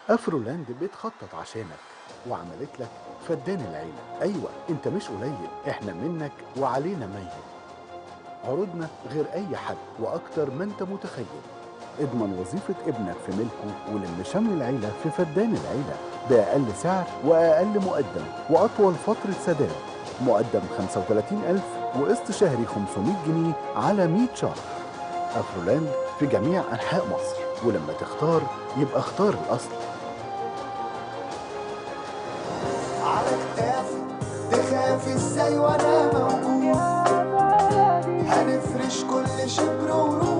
افرولاند بتخطط عشانك وعملت لك فدان العيلة أيوة أنت مش قليل إحنا منك وعلينا ميت عروضنا غير أي حد وأكتر ما أنت متخيل اضمن وظيفة ابنك في ملكه ولم شمل العيلة في فدان العيلة بأقل سعر وأقل مقدم وأطول فترة سداد مقدم 35000 وقسط شهري 500 جنيه على 100 شهر أفرولاند في جميع أنحاء مصر ولما تختار يبقى اختار الأصل على كتافي تخافي ازاي وانا موجود هنفرش كل شبر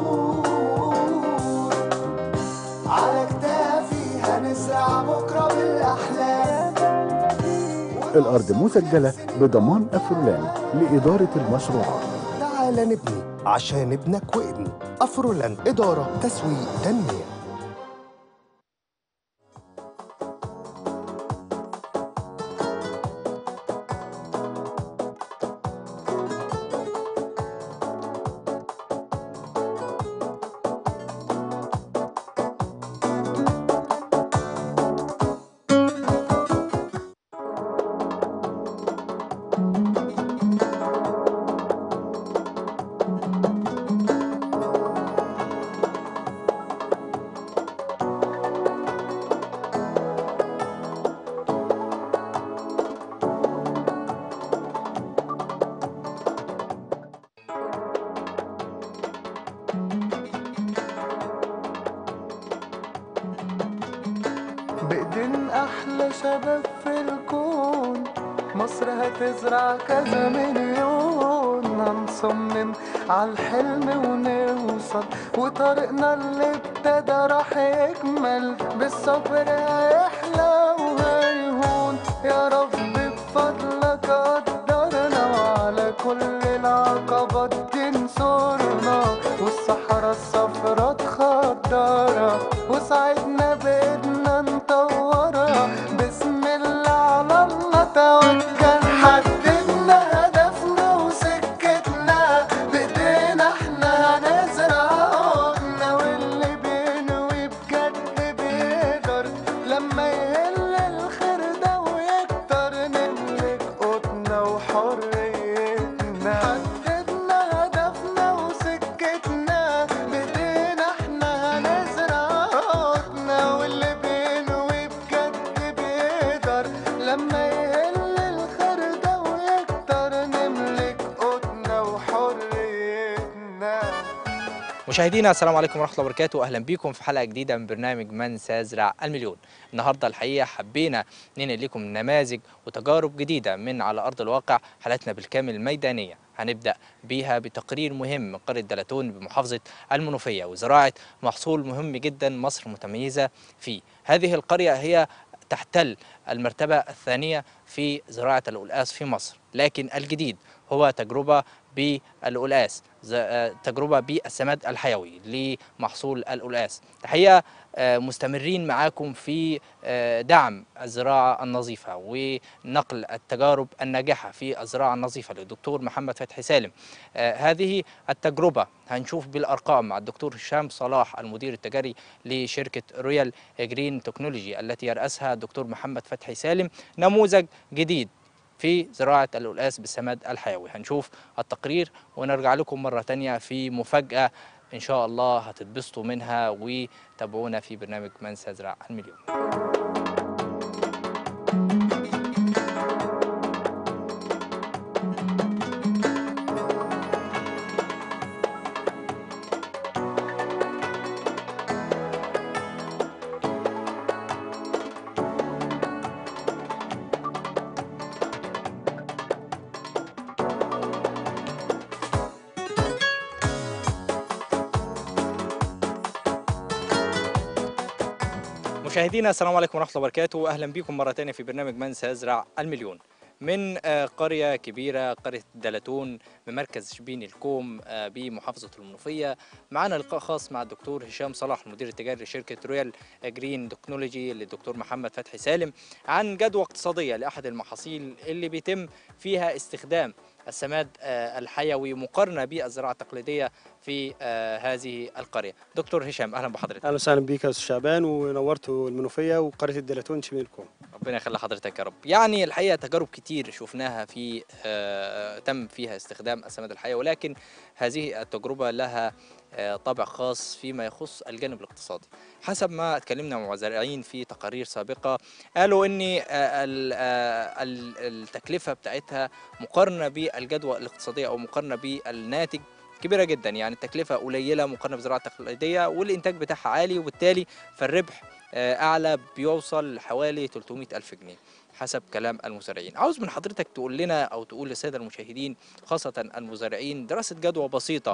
ورود على كتافي هنزرع بكره بالاحلام الأرض مسجلة بضمان أفرولاند لإدارة المشروعات تعال نبني عشان ابنك وابني افرولان اداره تسويق تنميه بإيدين أحلى شباب في الكون مصر هتزرع كذا مليون هنصمم عالحلم ونوصل وطريقنا اللي ابتدى راح يكمل بالصبر هيحلى وهيهون يا رب بفضلك قدرنا وعلى كل العقبات تنصرنا والصحراء الصفرا تخضرها وساعدنا بإيدنا نطورها بسم الله على الله توكل حددنا هدفنا وسكتنا بإيدينا احنا هنزرع عقنا واللي بينوي بجد بيقدر لما يقل الخير ده ويكتر نملك قوتنا وحريتنا حددنا هدفنا وسكتنا بإيدينا احنا هنزرع عقنا واللي بينوي بجد بيقدر لما يقل الخير ده ويكتر نملك قوتنا وحريتنا مشاهدينا السلام عليكم ورحمه الله وبركاته اهلا بيكم في حلقه جديده من برنامج من سيزرع المليون النهارده الحقيقه حبينا ننقل لكم نماذج وتجارب جديده من على ارض الواقع حالتنا بالكامل ميدانيه هنبدا بيها بتقرير مهم من قريه دلاتون بمحافظه المنوفيه وزراعه محصول مهم جدا مصر متميزه فيه هذه القريه هي تحتل المرتبه الثانيه في زراعه القلقاس في مصر لكن الجديد هو تجربه بالقلقاس ز- آه، تجربه بالسماد الحيوي لمحصول القلقاس الحقيقه آه، مستمرين معاكم في آه، دعم الزراعه النظيفه ونقل التجارب الناجحه في الزراعه النظيفه للدكتور محمد فتحي سالم آه، هذه التجربه هنشوف بالارقام مع الدكتور هشام صلاح المدير التجاري لشركه رويال جرين تكنولوجي التي يرأسها الدكتور محمد فتحي سالم نموذج جديد في زراعة القلقاس بالسماد الحيوي هنشوف التقرير ونرجع لكم مرة تانية في مفاجأة إن شاء الله هتتبسطوا منها وتابعونا في برنامج من سيزرع المليون مشاهدينا السلام عليكم ورحمة الله وبركاته أهلا بكم مرة تانية في برنامج من سيزرع المليون من آه، قرية كبيرة قرية دلتون بمركز شبين الكوم آه، بمحافظة المنوفية معنا لقاء خاص مع الدكتور هشام صلاح المدير التجاري لشركة رويال جرين تكنولوجي للدكتور محمد فتحي سالم عن جدوى اقتصادية لأحد المحاصيل اللي بيتم فيها استخدام السماد آه، الحيوي مقارنة بالزراعة التقليدية في آه، هذه القرية دكتور هشام أهلا بحضرتك اهلا وسهلا بيك يا استاذ شعبان ونورتوا المنوفيه وقريه الدلاتون شميلكم ربنا يخلي حضرتك يا رب يعني الحقيقه تجارب كتير شفناها في آه، تم فيها استخدام السماد الحيوي ولكن هذه التجربه لها آه، طابع خاص فيما يخص الجانب الاقتصادي حسب ما اتكلمنا مع مزارعين في تقارير سابقه قالوا ان آه، ال- آه، ال- التكلفه بتاعتها مقارنه بالجدوى الاقتصاديه او مقارنه بالناتج كبيره جدا يعني التكلفه قليله مقارنه بالزراعه التقليديه والانتاج بتاعها عالي وبالتالي فالربح آه، اعلى بيوصل لحوالي 300 الف جنيه حسب كلام المزارعين عاوز من حضرتك تقول لنا او تقول للساده المشاهدين خاصه المزارعين دراسه جدوى بسيطه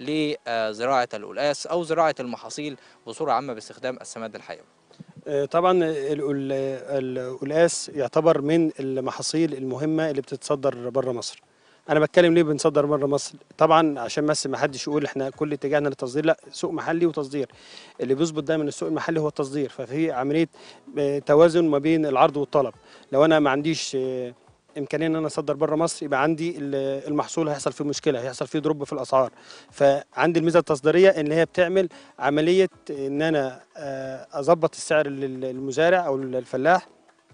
لزراعه القلقاس او زراعه المحاصيل بصوره عامه باستخدام السماد الحيوي آه، طبعا ال- ال- القلقاس يعتبر من المحاصيل المهمه اللي بتتصدر بره مصر انا بتكلم ليه بنصدر بره مصر طبعا عشان بس ما حدش يقول احنا كل اتجاهنا للتصدير لا سوق محلي وتصدير اللي بيظبط دايما السوق المحلي هو التصدير ففي عمليه آه، توازن ما بين العرض والطلب لو انا ما عنديش آه، امكانيه ان انا اصدر بره مصر يبقى عندي ال- المحصول هيحصل فيه مشكله هيحصل فيه دروب في الاسعار فعندي الميزه التصديريه ان هي بتعمل عمليه ان انا آه، اظبط السعر لل- للمزارع او الفلاح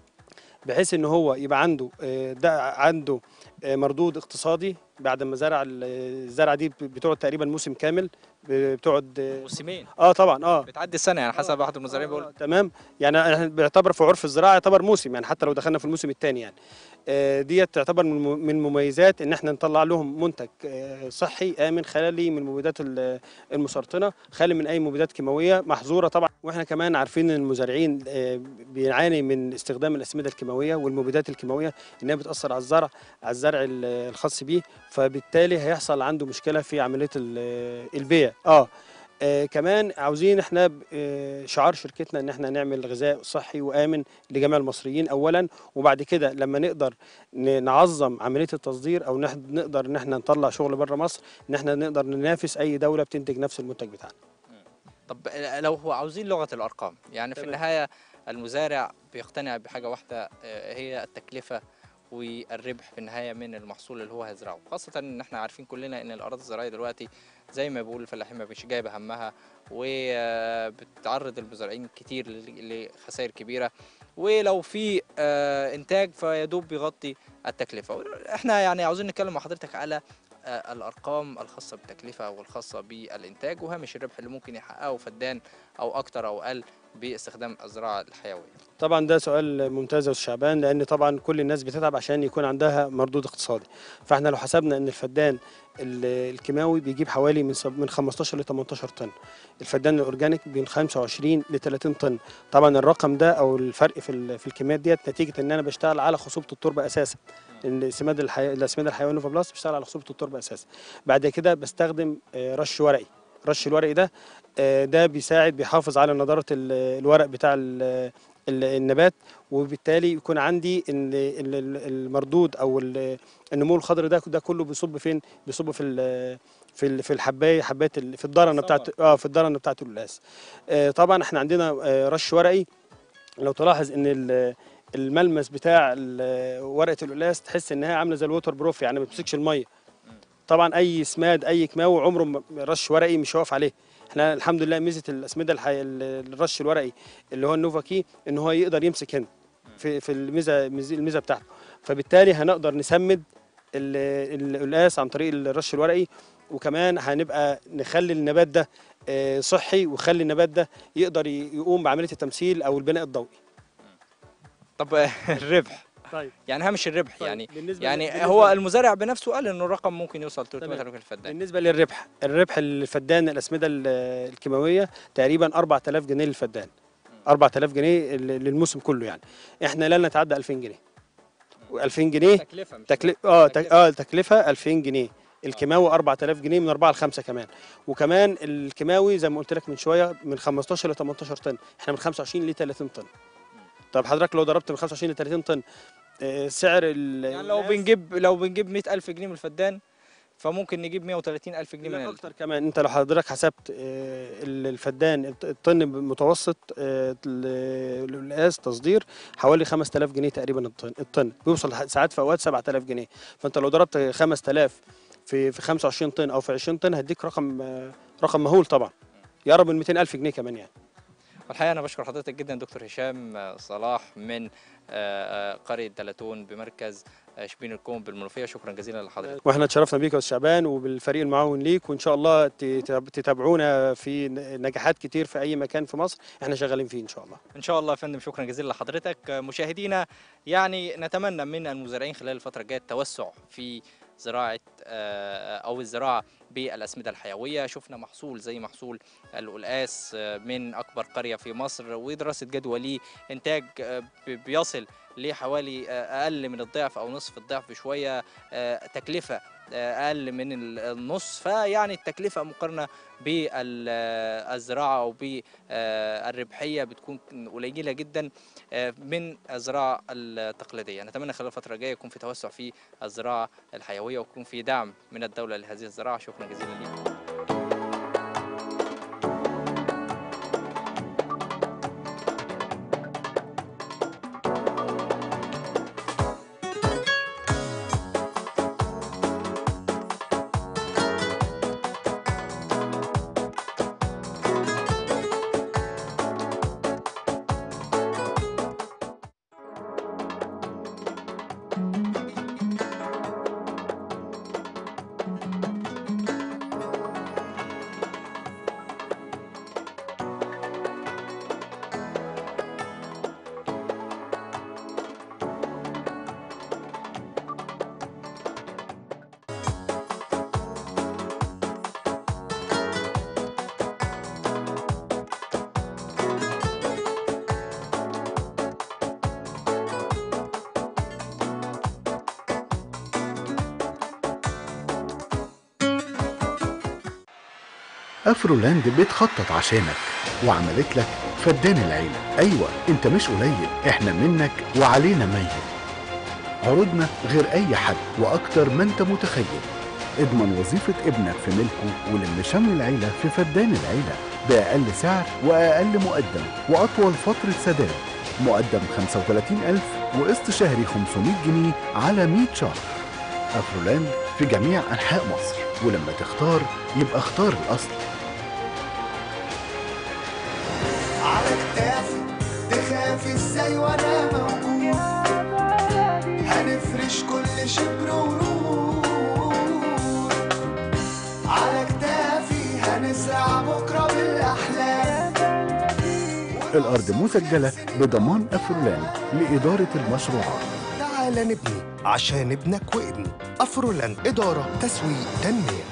بحيث ان هو يبقى عنده آه، ده عنده آه، مردود اقتصادي بعد ما زرع ال- الزرعه دي بتقعد تقريبا موسم كامل بتقعد اه موسمين آه طبعا اه بتعدي السنه يعني حسب احد المزارعين آه، بيقول تمام يعني احنا بيعتبر في عرف الزراعه يعتبر موسم يعني حتى لو دخلنا في الموسم الثاني يعني آه، ديت تعتبر من مم- من مميزات ان احنا نطلع لهم منتج آه، صحي امن خالي من المبيدات ال- المسرطنه خالي من اي مبيدات كيماويه محظوره طبعا واحنا كمان عارفين ان المزارعين آه، بيعاني من استخدام الاسمده الكيماويه والمبيدات الكيماويه انها بتاثر على الزرع على الزرع ال- الخاص بيه فبالتالي هيحصل عنده مشكله في عمليه ال- البيع اه آه كمان عاوزين احنا ب- آه شعار شركتنا ان احنا نعمل غذاء صحي وامن لجميع المصريين اولا وبعد كده لما نقدر ن- نعظم عمليه التصدير او نح- نقدر ان احنا نطلع شغل بره مصر ان احنا نقدر ننافس اي دوله بتنتج نفس المنتج بتاعنا طب لو هو عاوزين لغه الارقام يعني في تمام. النهايه المزارع بيقتنع بحاجه واحده آه، هي التكلفه والربح في النهايه من المحصول اللي هو هيزرعه خاصه ان احنا عارفين كلنا ان الاراضي الزراعيه دلوقتي زي ما بيقول الفلاحين ما مش جايبه همها وبتعرض المزارعين كتير ل- لخسائر كبيره ولو في آه، انتاج فيدوب بيغطي التكلفه احنا يعني عاوزين نتكلم مع حضرتك على آه، الارقام الخاصه بالتكلفه والخاصه بالانتاج وهامش الربح اللي ممكن يحققه فدان او اكتر او اقل باستخدام الزراعه الحيويه طبعا ده سؤال ممتاز يا استاذ شعبان لان طبعا كل الناس بتتعب عشان يكون عندها مردود اقتصادي فاحنا لو حسبنا ان الفدان ال- الكيماوي بيجيب حوالي من سب- من 15 ل 18 طن الفدان الاورجانيك بين 25 ل 30 طن طبعا الرقم ده او الفرق في ال- في الكميات ديت نتيجه ان انا بشتغل على خصوبه التربه اساسا ان السماد الحي... الاسمده الحيوانيه نوفا بلس بشتغل على خصوبه التربه اساسا بعد كده بستخدم آه، رش ورقي رش الورقي ده آه، ده بيساعد بيحافظ على نضاره ال- الورق بتاع ال- ال- النبات وبالتالي يكون عندي ان ال- ال- المردود او ال- النمو الخضري ده ده كله بيصب فين بيصب في ال- في ال- في الحبايه حبات ال- في الضرنه بتاعت اه في الضرنه بتاعت القلقاس آه طبعا احنا عندنا آه رش ورقي لو تلاحظ ان ال- الملمس بتاع ال- ورقه القلقاس تحس انها عامله زي الووتر بروف يعني ما بتمسكش الميه طبعا اي سماد اي كيماوي عمره ما- رش ورقي مش هيقف عليه احنا الحمد لله ميزه الاسمده الحي... الرش الورقي اللي هو النوفا كي ان هو يقدر يمسك هنا في في الميزه الميزه بتاعته فبالتالي هنقدر نسمد ال- ال- القلقاس عن طريق الرش الورقي وكمان هنبقى نخلي النبات ده آه، صحي وخلي النبات ده يقدر ي- يقوم بعمليه التمثيل او البناء الضوئي طب الربح طيب يعني هامش الربح يعني بالنسبه يعني بالنسبة هو المزارع بنفسه قال انه الرقم ممكن يوصل 300 تمام. الف الفدان بالنسبه للربح الربح الفدان الاسمده ال- الكيماويه تقريبا 4000 جنيه للفدان 4000 جنيه ل- للموسم كله يعني احنا لا نتعدى 2000 جنيه و2000 جنيه تكلفه مش تكلفه اه تك... تكلفة. اه تكلفه 2000 جنيه الكيماوي 4000 جنيه من 4 ل 5 كمان وكمان الكيماوي زي ما قلت لك من شويه من 15 ل 18 طن احنا من 25 ل 30 طن طب حضرتك لو ضربت من 25 ل 30 طن آه، سعر ال يعني لو الناس- بنجيب لو بنجيب 100000 جنيه من الفدان فممكن نجيب 130000 جنيه من لا ال- اكتر كمان انت لو حضرتك حسبت آه، ال- الفدان الط- الطن متوسط آه، ال- القياس تصدير حوالي 5000 جنيه تقريبا الطن الطن بيوصل لح- ساعات في اوقات 7000 جنيه فانت لو ضربت 5000 في في 25 طن او في 20 طن هديك رقم آه، رقم مهول طبعا يقرب من 200000 جنيه كمان يعني والحقيقه انا بشكر حضرتك جدا دكتور هشام آه، صلاح من آه، آه، قريه دلاتون بمركز آه، شبين الكوم بالمنوفيه شكرا جزيلا لحضرتك واحنا اتشرفنا بيك يا استاذ شعبان وبالفريق المعاون ليك وان شاء الله تتاب- تتابعونا في ن- نجاحات كتير في اي مكان في مصر احنا شغالين فيه ان شاء الله ان شاء الله يا فندم شكرا جزيلا لحضرتك آه، مشاهدينا يعني نتمنى من المزارعين خلال الفتره الجايه التوسع في زراعه آه، او الزراعه بالاسمده الحيويه شفنا محصول زي محصول القلقاس آه، من اكبر قريه في مصر ودراسه جدوى ليه انتاج آه، ب- بيصل لحوالي آه، اقل من الضعف او نصف الضعف بشويه آه، تكلفه آه، اقل من ال- النص فيعني التكلفه مقارنه بالزراعه او بالربحيه بتكون قليله جدا آه، من الزراعه التقليديه نتمنى خلال الفتره الجايه يكون في توسع في الزراعه الحيويه ويكون في دعم من الدوله لهذه الزراعه شكرا جزيلا لكم افرولاند بتخطط عشانك وعملت لك فدان العيلة ايوه انت مش قليل احنا منك وعلينا ميت عروضنا غير اي حد واكتر ما انت متخيل اضمن وظيفة ابنك في ملكه ولم شمل العيلة في فدان العيلة بأقل سعر وأقل مقدم وأطول فترة سداد مقدم 35000 وقسط شهري 500 جنيه على 100 شهر أفرولاند في جميع أنحاء مصر ولما تختار يبقى اختار الأصل على كتافي تخافي ازاي وانا موجود هنفرش كل شبر ورود على كتافي هنزرع بكره بالاحلام الأرض مسجلة بضمان أفرولاند لإدارة المشروعات تعال نبني عشان ابنك وابني أفرولاند إدارة تسويق تنمية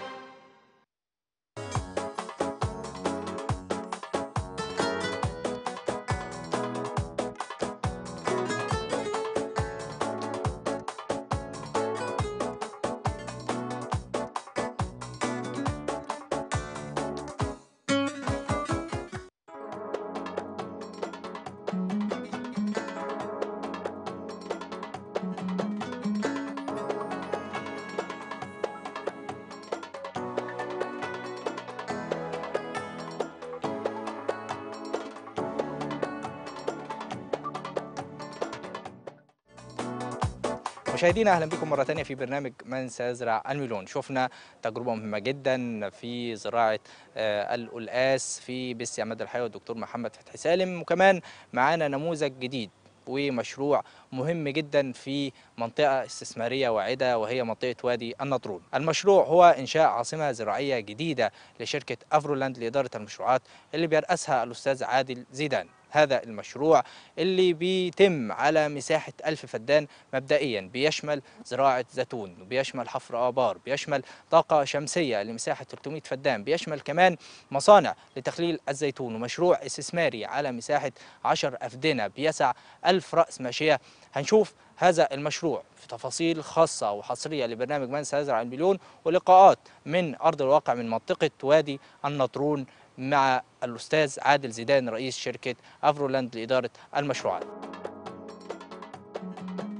مشاهدينا اهلا بكم مره ثانيه في برنامج من سيزرع المليون شفنا تجربه مهمه جدا في زراعه آه، القلقاس في بس عماد الحيوي الدكتور محمد فتحي سالم وكمان معانا نموذج جديد ومشروع مهم جدا في منطقة استثمارية واعدة وهي منطقة وادي النطرون المشروع هو إنشاء عاصمة زراعية جديدة لشركة أفرولاند لإدارة المشروعات اللي بيرأسها الأستاذ عادل زيدان هذا المشروع اللي بيتم على مساحة ألف فدان مبدئيا بيشمل زراعة زيتون بيشمل حفر آبار بيشمل طاقة شمسية لمساحة 300 فدان بيشمل كمان مصانع لتخليل الزيتون ومشروع استثماري على مساحة 10 أفدنة بيسع ألف رأس ماشية هنشوف هذا المشروع في تفاصيل خاصة وحصرية لبرنامج من سيزرع المليون ولقاءات من أرض الواقع من منطقة وادي النطرون مع الأستاذ عادل زيدان رئيس شركة أفرولاند لإدارة المشروعات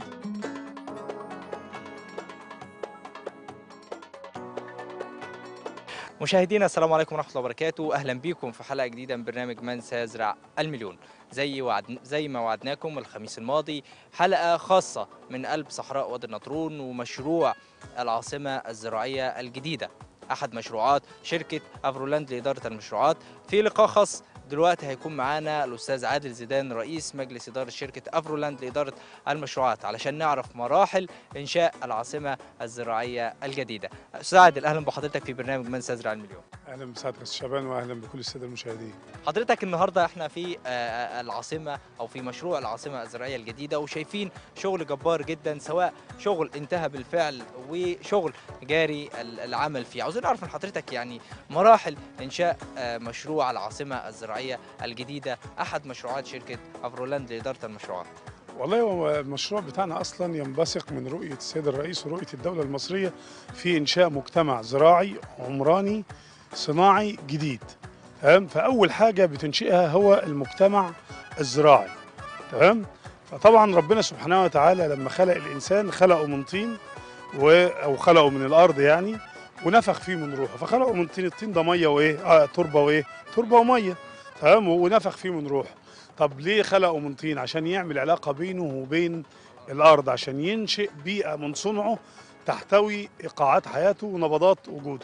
مشاهدينا السلام عليكم ورحمه الله وبركاته اهلا بيكم في حلقه جديده من برنامج من سيزرع المليون زي وعد زي ما وعدناكم الخميس الماضي حلقه خاصه من قلب صحراء وادي النطرون ومشروع العاصمه الزراعيه الجديده احد مشروعات شركه افرولاند لاداره المشروعات في لقاء خاص دلوقتي هيكون معانا الاستاذ عادل زيدان رئيس مجلس اداره شركه افرولاند لاداره المشروعات علشان نعرف مراحل انشاء العاصمه الزراعيه الجديده استاذ عادل اهلا بحضرتك في برنامج من سيزرع المليون اهلا بسعادة استاذ شعبان واهلا بكل الساده المشاهدين حضرتك النهارده احنا في آه، آه، العاصمه او في مشروع العاصمه الزراعيه الجديده وشايفين شغل جبار جدا سواء شغل انتهى بالفعل وشغل جاري ال- العمل فيه عاوزين نعرف من حضرتك يعني مراحل انشاء آه، مشروع العاصمه الزراعيه الجديده احد مشروعات شركه افرولاند لاداره المشروعات والله هو المشروع بتاعنا اصلا ينبثق من رؤيه السيد الرئيس ورؤيه الدوله المصريه في انشاء مجتمع زراعي عمراني صناعي جديد تمام فاول حاجه بتنشئها هو المجتمع الزراعي تمام فطبعا ربنا سبحانه وتعالى لما خلق الانسان خلقه من طين و او خلقه من الارض يعني ونفخ فيه من روحه فخلقه من طين الطين ده ميه وايه آه تربه وايه تربه وميه تمام ونفخ فيه من روحه طب ليه خلقه من طين عشان يعمل علاقه بينه وبين الارض عشان ينشئ بيئه من صنعه تحتوي ايقاعات حياته ونبضات وجوده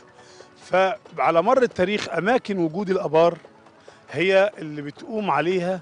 فعلى مر التاريخ اماكن وجود الابار هي اللي بتقوم عليها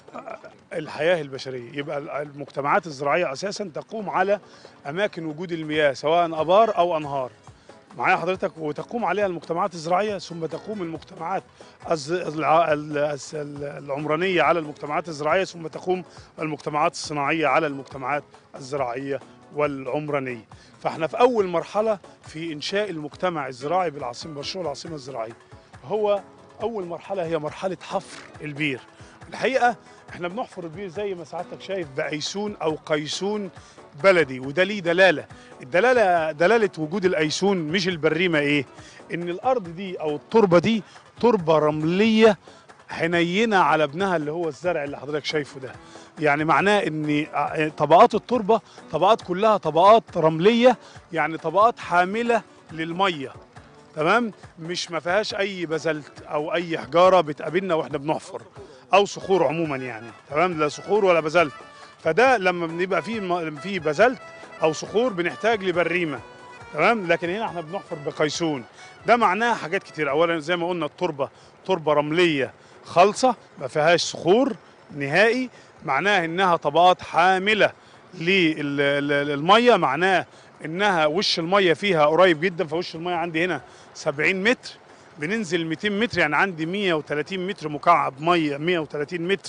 الحياه البشريه يبقى المجتمعات الزراعيه اساسا تقوم على اماكن وجود المياه سواء ابار او انهار معايا حضرتك وتقوم عليها المجتمعات الزراعيه ثم تقوم المجتمعات الز- الع- ال- الس- ال- العمرانيه على المجتمعات الزراعيه ثم تقوم المجتمعات الصناعيه على المجتمعات الزراعيه والعمرانيه فاحنا في اول مرحله في انشاء المجتمع الزراعي بالعاصمه مشروع العاصمه الزراعيه هو اول مرحله هي مرحله حفر البير الحقيقه احنا بنحفر البير زي ما سعادتك شايف بايسون او قيسون بلدي وده ليه دلاله الدلاله دلاله وجود الايسون مش البريمه ايه ان الارض دي او التربه دي تربه رمليه حنينه على ابنها اللي هو الزرع اللي حضرتك شايفه ده يعني معناه ان ع- طبقات التربه طبقات كلها طبقات رمليه يعني طبقات حامله للميه تمام مش ما فيهاش اي بازلت او اي حجاره بتقابلنا واحنا بنحفر او صخور عموما يعني تمام لا صخور ولا بازلت فده لما بنبقى فيه م- فيه بازلت او صخور بنحتاج لبريمه تمام لكن هنا احنا بنحفر بقيسون ده معناه حاجات كتير اولا زي ما قلنا التربه تربه رمليه خالصه ما فيهاش صخور نهائي معناه انها طبقات حامله للميه معناه انها وش الميه فيها قريب جدا فوش الميه عندي هنا 70 متر بننزل 200 متر يعني عندي 130 متر مكعب ميه 130 متر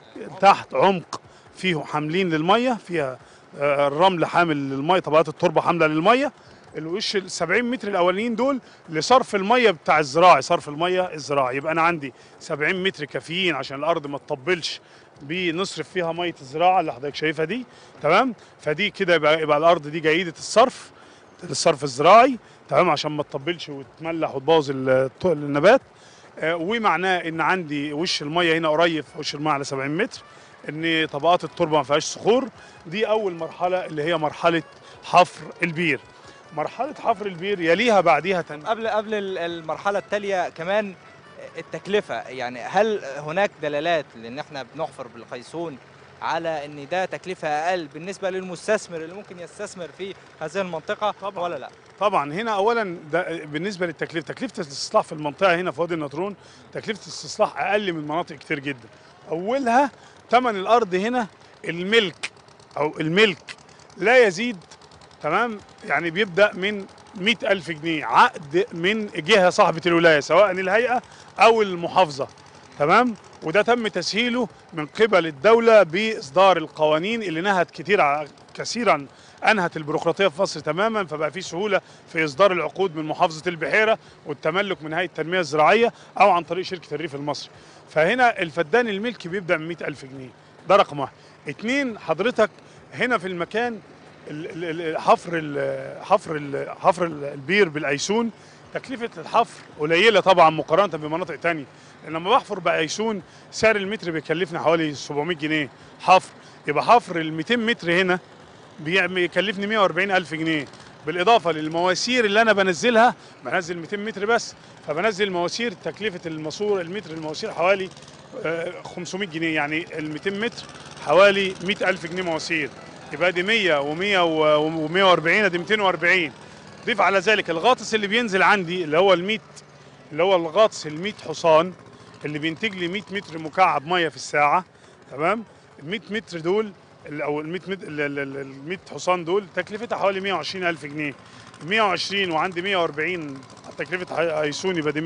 تحت عمق فيه حاملين للميه فيها آه، الرمل حامل للميه طبقات التربه حامله للميه الوش ال 70 متر الاولانيين دول لصرف الميه بتاع الزراعي صرف الميه الزراعي يبقى انا عندي 70 متر كافيين عشان الارض ما تطبلش بنصرف فيها ميه الزراعه اللي حضرتك شايفها دي تمام فدي كده يبقى, يبقى الارض دي جيده الصرف للصرف الزراعي تمام عشان ما تطبلش وتملح وتبوظ ال- النبات آه، ومعناه ان عندي وش الميه هنا قريب وش الميه على 70 متر ان طبقات التربه ما فيهاش صخور دي اول مرحله اللي هي مرحله حفر البير مرحله حفر البير يليها بعديها تن... قبل قبل ال- المرحله التاليه كمان التكلفه يعني هل هناك دلالات لان احنا بنحفر بالقيسون على ان ده تكلفه اقل بالنسبه للمستثمر اللي ممكن يستثمر في هذه المنطقه طبعاً. ولا لا طبعا هنا اولا ده بالنسبه للتكلفه تكلفه الاستصلاح في المنطقه هنا في وادي النطرون تكلفه الاستصلاح اقل من مناطق كتير جدا اولها ثمن الارض هنا الملك او الملك لا يزيد تمام يعني بيبدا من مئة ألف جنيه عقد من جهة صاحبة الولاية سواء الهيئة أو المحافظة تمام وده تم تسهيله من قبل الدولة بإصدار القوانين اللي نهت كتير ع- كثيرا أنهت البيروقراطية في مصر تماما فبقى في سهولة في إصدار العقود من محافظة البحيرة والتملك من هيئة التنمية الزراعية أو عن طريق شركة الريف المصري فهنا الفدان الملكي بيبدأ من 100 ألف جنيه ده رقم واحد اتنين حضرتك هنا في المكان ال- ال- ال- حفر ال حفر ال حفر ال- البير بالايسون تكلفه الحفر قليله طبعا مقارنه بمناطق تانية لأن لما بحفر بايسون سعر المتر بيكلفني حوالي 700 جنيه حفر يبقى حفر ال 200 متر هنا بيعمل- بيكلفني 140 الف جنيه بالاضافه للمواسير اللي انا بنزلها بنزل 200 متر بس فبنزل مواسير تكلفه الماسور المتر المواسير حوالي آه، 500 جنيه يعني ال 200 متر حوالي 100000 جنيه مواسير يبقى دي 100 و100 و140 ادي 240 ضيف على ذلك الغاطس اللي بينزل عندي اللي هو ال 100 اللي هو الغطس ال 100 حصان اللي بينتج لي 100 متر مكعب ميه في الساعه تمام ال 100 متر دول ال- او ال 100 متر ال- ال ال- ال 100 حصان دول تكلفتها حوالي 120 الف جنيه 120 وعندي 140 تكلفه هي- هيسون يبقى دي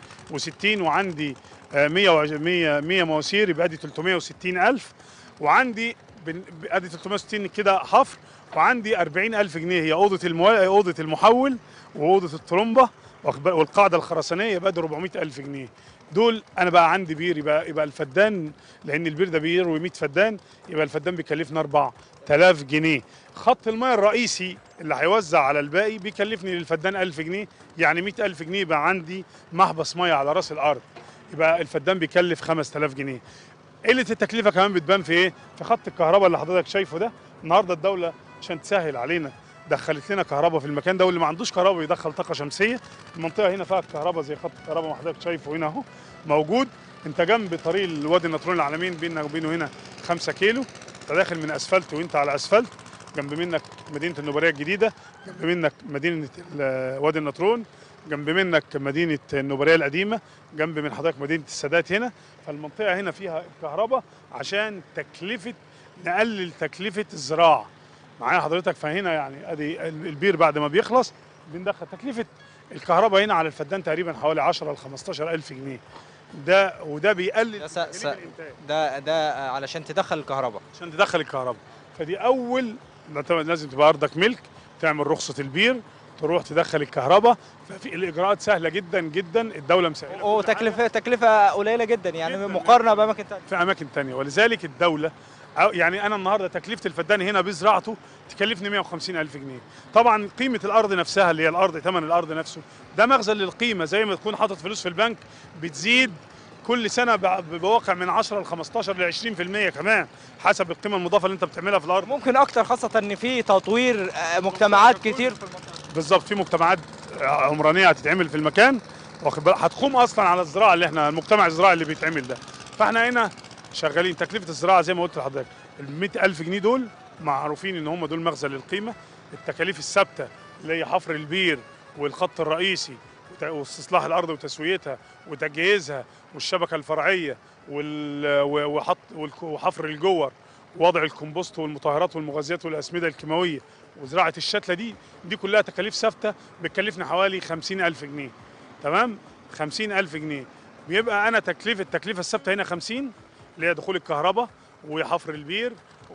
260 وعندي آه، 100 وعش- 100 100 مواسير يبقى دي 360 الف وعندي بن- ادي 360 كده حفر وعندي 40 الف جنيه هي اوضه المو... اوضه المحول واوضه الطرمبه واخد بالك؟ والقاعده الخرسانيه يبقى ده 400 الف جنيه دول انا بقى عندي بير يبقى يبقى الفدان لان البير ده بيروي 100 فدان يبقى الفدان بيكلفنا 4000 جنيه خط الماء الرئيسي اللي هيوزع على الباقي بيكلفني للفدان 1000 جنيه يعني 100000 جنيه يبقى عندي محبس ميه على راس الارض يبقى الفدان بيكلف 5000 جنيه قله التكلفه كمان بتبان في ايه في خط الكهرباء اللي حضرتك شايفه ده النهارده الدوله عشان تسهل علينا دخلت لنا كهرباء في المكان ده واللي ما عندوش كهرباء يدخل طاقه شمسيه المنطقه هنا فيها الكهرباء زي خط الكهرباء ما حضرتك شايفه هنا اهو موجود انت جنب طريق الوادي النطرون العالمين بيننا وبينه هنا 5 كيلو انت داخل من اسفلت وانت على اسفلت جنب منك مدينه النوباريه الجديده جنب منك مدينه ال- وادي النطرون جنب منك مدينه النوباريه القديمه جنب من حضرتك مدينه السادات هنا فالمنطقه هنا فيها كهرباء عشان تكلفه نقلل تكلفه الزراعه معايا حضرتك فهنا يعني ادي ال- البير بعد ما بيخلص بندخل تكلفه الكهرباء هنا على الفدان تقريبا حوالي 10 ل 15 الف جنيه ده وده بيقلل ده س- تكاليف س- الإنتاج. ده ده علشان تدخل الكهرباء عشان تدخل الكهرباء فدي اول لازم تبقى ارضك ملك تعمل رخصه البير تروح تدخل الكهرباء ففي الاجراءات سهله جدا جدا الدوله مسهله كل حاجة. وتكلفه تكلفه قليله جدا يعني جداً. مقارنه باماكن ثانيه في اماكن تانية ولذلك الدوله أو- يعني انا النهارده تكلفه الفدان هنا بزراعته تكلفني 150 الف جنيه طبعا قيمه الارض نفسها اللي هي الارض ثمن الارض نفسه ده مخزن للقيمه زي ما تكون حاطط فلوس في البنك بتزيد كل سنه ب- بواقع من 10 ل 15 ل 20% كمان حسب القيمه المضافه اللي انت بتعملها في الارض ممكن اكتر خاصه ان في تطوير آه، مجتمعات كتير في المنطقه بالظبط في مجتمعات عمرانيه هتتعمل في المكان واخد بالك هتقوم اصلا على الزراعه اللي احنا المجتمع الزراعي اللي بيتعمل ده فاحنا هنا شغالين تكلفه الزراعه زي ما قلت لحضرتك ال 100000 جنيه دول معروفين ان هم دول مخزن للقيمه التكاليف الثابته اللي هي حفر البير والخط الرئيسي وت- واستصلاح الارض وتسويتها وتجهيزها والشبكه الفرعيه وال- و- وحط والك- وحفر الجور ووضع الكمبوست والمطهرات والمغذيات والاسمده الكيماويه وزراعه الشتله دي دي كلها تكاليف ثابته بتكلفني حوالي 50000 جنيه تمام 50000 جنيه بيبقى انا تكلفه التكلفه الثابته هنا 50 اللي هي دخول الكهرباء وحفر البير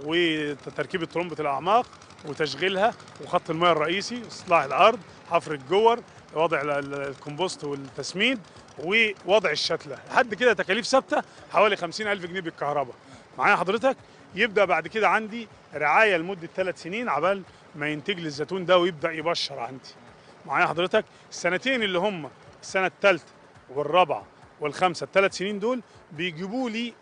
وتركيب ترمبه الاعماق وتشغيلها وخط المياه الرئيسي اصلاح الارض حفر الجور وضع ال- ال- الكمبوست والتسميد ووضع الشتله لحد كده تكاليف ثابته حوالي 50000 جنيه بالكهرباء معايا حضرتك يبدا بعد كده عندي رعايه لمده ثلاث سنين عبال ما ينتج لي الزيتون ده ويبدا يبشر عندي معايا حضرتك السنتين اللي هم السنه الثالثه والرابعه والخامسه الثلاث سنين دول بيجيبوا لي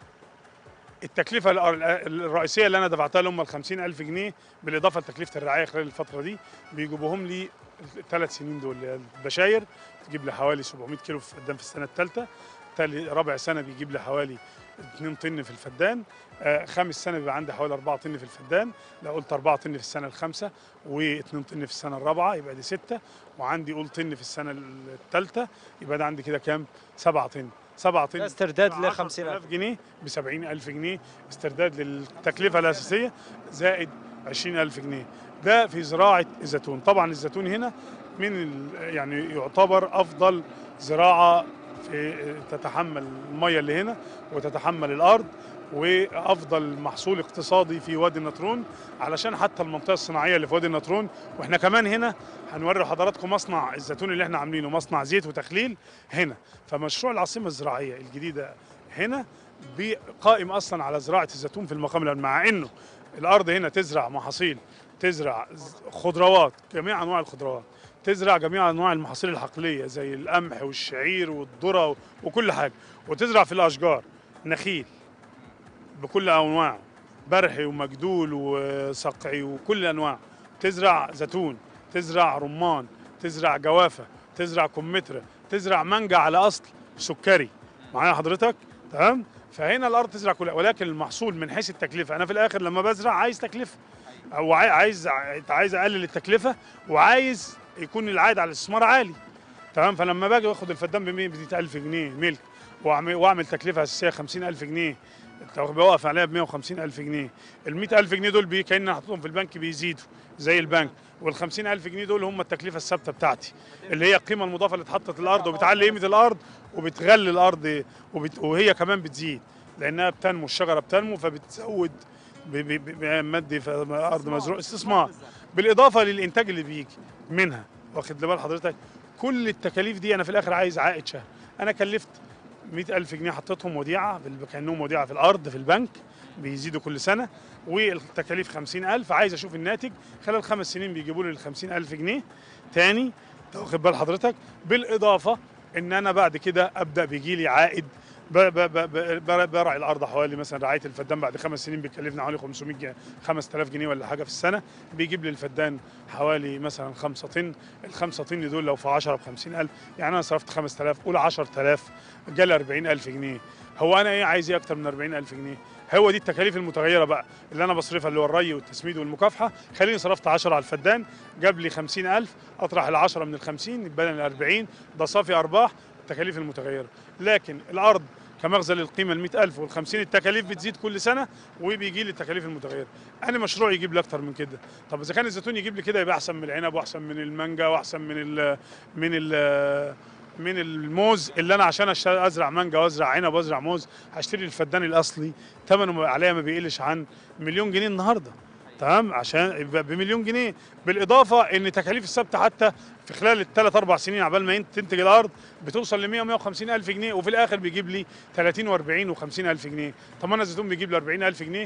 التكلفه الأر- الرئيسيه اللي انا دفعتها لهم ال 50000 جنيه بالاضافه لتكلفه الرعايه خلال الفتره دي بيجيبوهم لي الثلاث سنين دول اللي هي البشاير تجيب لي حوالي 700 كيلو في الفدان في السنه الثالثه تالي رابع سنه بيجيب لي حوالي 2 طن في الفدان آه خامس سنه بيبقى عندي حوالي 4 طن في الفدان لو قلت 4 طن في السنه الخامسه و2 طن في السنه الرابعه يبقى دي 6 وعندي قول طن في السنه الثالثه يبقى ده عندي كده كام 7 طن 7 طن ده استرداد ل 10000 50000 جنيه ب 70000 جنيه استرداد للتكلفه الاساسيه زائد 20000 جنيه ده في زراعه الزيتون طبعا الزيتون هنا من ال- يعني يعتبر افضل زراعه في تتحمل الميه اللي هنا وتتحمل الارض وافضل محصول اقتصادي في وادي النطرون علشان حتى المنطقه الصناعيه اللي في وادي النطرون واحنا كمان هنا هنوري حضراتكم مصنع الزيتون اللي احنا عاملينه مصنع زيت وتخليل هنا فمشروع العاصمه الزراعيه الجديده هنا بي- قائم اصلا على زراعه الزيتون في المقام الاول مع انه الارض هنا تزرع محاصيل تزرع ز- خضروات جميع انواع الخضروات تزرع جميع انواع المحاصيل الحقليه زي القمح والشعير والذره وكل حاجه وتزرع في الاشجار نخيل بكل انواعه برحي ومجدول وصقعي وكل انواع تزرع زيتون تزرع رمان تزرع جوافه تزرع كمثرى تزرع مانجا على اصل سكري معايا حضرتك تمام فهنا الارض تزرع كلها ولكن المحصول من حيث التكلفه انا في الاخر لما بزرع عايز تكلفه او عاي- عايز عايز اقلل التكلفه وعايز يكون العائد على الاستثمار عالي تمام فلما باجي واخد الفدان ب 100000 جنيه ملك واعمل واعمل تكلفه اساسيه 50000 جنيه بوقف عليها ب 150000 جنيه ال 100000 جنيه دول بي كاني حاططهم في البنك بيزيدوا زي البنك وال 50000 جنيه دول هم التكلفه الثابته بتاعتي اللي هي القيمه المضافه اللي اتحطت الارض وبتعلي قيمه الارض وبتغلي الارض وبت... وهي كمان بتزيد لانها بتنمو الشجره بتنمو فبتزود ب- ب- ب- بمادي في ارض مزروع استثمار بالاضافه للانتاج اللي بيجي منها واخد بال حضرتك كل التكاليف دي انا في الاخر عايز عائد شهري انا كلفت 100000 جنيه حطيتهم وديعه بال- كانهم وديعه في الارض في البنك بيزيدوا كل سنه والتكاليف 50000 عايز اشوف الناتج خلال خمس سنين بيجيبوا لي ال 50000 جنيه تاني واخد بال حضرتك بالاضافه ان انا بعد كده ابدا بيجي لي عائد ب- ب- ب- ب- برعي الارض حوالي مثلا رعايه الفدان بعد خمس سنين بيكلفنا حوالي 500 جنيه 5000 جنيه ولا حاجه في السنه بيجيب لي الفدان حوالي مثلا 5 طن ال 5 طن دول لو في 10 ب 50000 يعني انا صرفت 5000 قول 10000 جالي 40000 جنيه هو انا ايه عايز ايه اكتر من 40000 جنيه هو دي التكاليف المتغيره بقى اللي انا بصرفها اللي هو الري والتسميد والمكافحه خليني صرفت 10 على الفدان جاب لي 50000 اطرح ال 10 من ال 50 يبقى لي ال 40 ده صافي ارباح التكاليف المتغيره لكن الارض كمخزن للقيمه ال 100000 وال 50 التكاليف بتزيد كل سنه وبيجي لي التكاليف المتغيره انا مشروع يجيب لي اكتر من كده طب اذا كان الزيتون يجيب لي كده يبقى احسن من العنب واحسن من المانجا واحسن من ال من ال من الموز اللي انا عشان أشت- ازرع مانجا وازرع عنب وازرع موز هشتري الفدان الاصلي ثمنه عليها ما بيقلش عن مليون جنيه النهارده تمام عشان يبقى بمليون جنيه بالاضافه ان تكاليف الثابته حتى في خلال الثلاث اربع سنين عبال ما ينت- تنتج الارض بتوصل ل 100 150 الف جنيه وفي الاخر بيجيب لي 30 و40 و50 الف جنيه طب انا الزيتون بيجيب لي 40 الف جنيه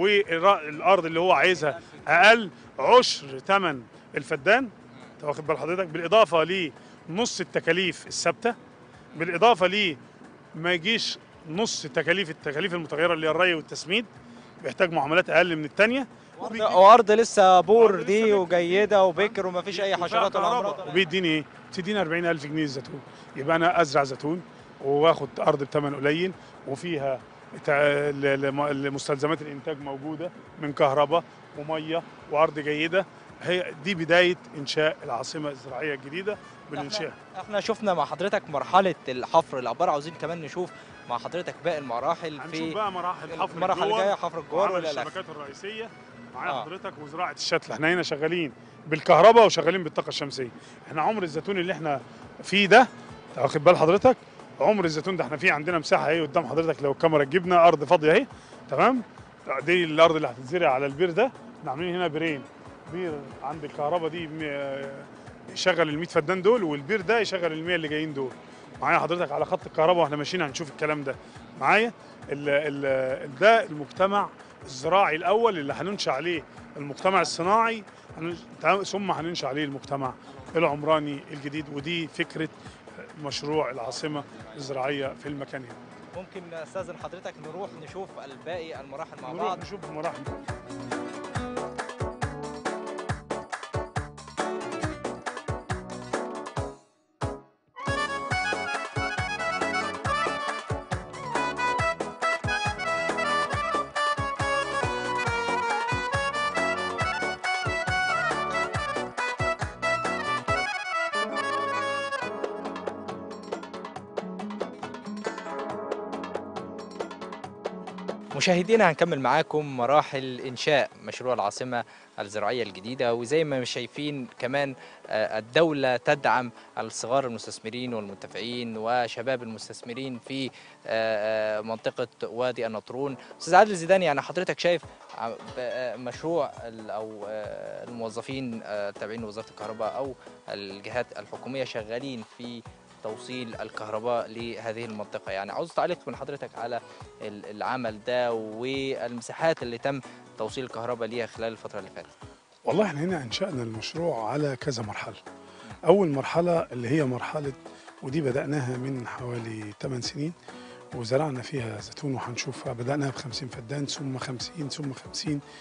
والارض اللي هو عايزها اقل عشر ثمن الفدان أنت واخد بال حضرتك بالاضافه لنص التكاليف الثابته بالاضافه ل ما يجيش نص تكاليف التكاليف المتغيره اللي هي الري والتسميد بيحتاج معاملات اقل من الثانيه وارض لسه بور دي وجيده وبكر وما فيش اي حشرات ولا امراض وبيديني ايه؟ بتديني 40000 جنيه الزيتون يبقى انا ازرع زيتون واخد ارض بثمن قليل وفيها تع- ل- ل- لمستلزمات الانتاج موجوده من كهرباء وميه وارض جيده هي دي بدايه انشاء العاصمه الزراعيه الجديده بالانشاء احنا شفنا مع حضرتك مرحله الحفر الابار عاوزين كمان نشوف مع حضرتك باقي المراحل هنشوف في بقى مراحل حفر المراحل الجوار الجايه حفر الجوار وعمل ولا لا الشبكات الرئيسيه معايا آه. حضرتك وزراعه الشتل احنا هنا شغالين بالكهرباء وشغالين بالطاقه الشمسيه احنا عمر الزيتون اللي احنا فيه ده واخد بال حضرتك عمر الزيتون ده احنا فيه عندنا مساحه اهي قدام حضرتك لو الكاميرا تجيبنا ارض فاضيه اهي تمام دي الارض اللي هتتزرع على البير ده احنا عاملين هنا بيرين بير عند الكهرباء دي م- يشغل ال 100 فدان دول والبير ده يشغل ال 100 اللي جايين دول معايا حضرتك على خط الكهرباء واحنا ماشيين هنشوف الكلام ده معايا ال ال ده المجتمع الزراعي الاول اللي هننشا عليه المجتمع الصناعي هننش- ثم هننشا عليه المجتمع العمراني الجديد ودي فكره مشروع العاصمه الزراعيه في المكان هنا ممكن استاذن حضرتك نروح نشوف الباقي المراحل مع نروح بعض نشوف المراحل مشاهدينا هنكمل معاكم مراحل انشاء مشروع العاصمه الزراعيه الجديده وزي ما مش شايفين كمان آه، الدوله تدعم الصغار المستثمرين والمنتفعين وشباب المستثمرين في آه، آه، منطقه وادي النطرون استاذ عادل زيداني يعني حضرتك شايف ع- ب- آه، مشروع ال- او آه، الموظفين آه، التابعين لوزاره الكهرباء او الجهات الحكوميه شغالين في توصيل الكهرباء لهذه المنطقه يعني عاوز تعليق من حضرتك على ال- العمل ده والمساحات اللي تم توصيل الكهرباء ليها خلال الفتره اللي فاتت والله احنا هنا انشأنا المشروع على كذا مرحلة أول مرحلة اللي هي مرحلة ودي بدأناها من حوالي 8 سنين وزرعنا فيها زيتون وهنشوف بدأناها ب 50 فدان ثم 50 ثم 50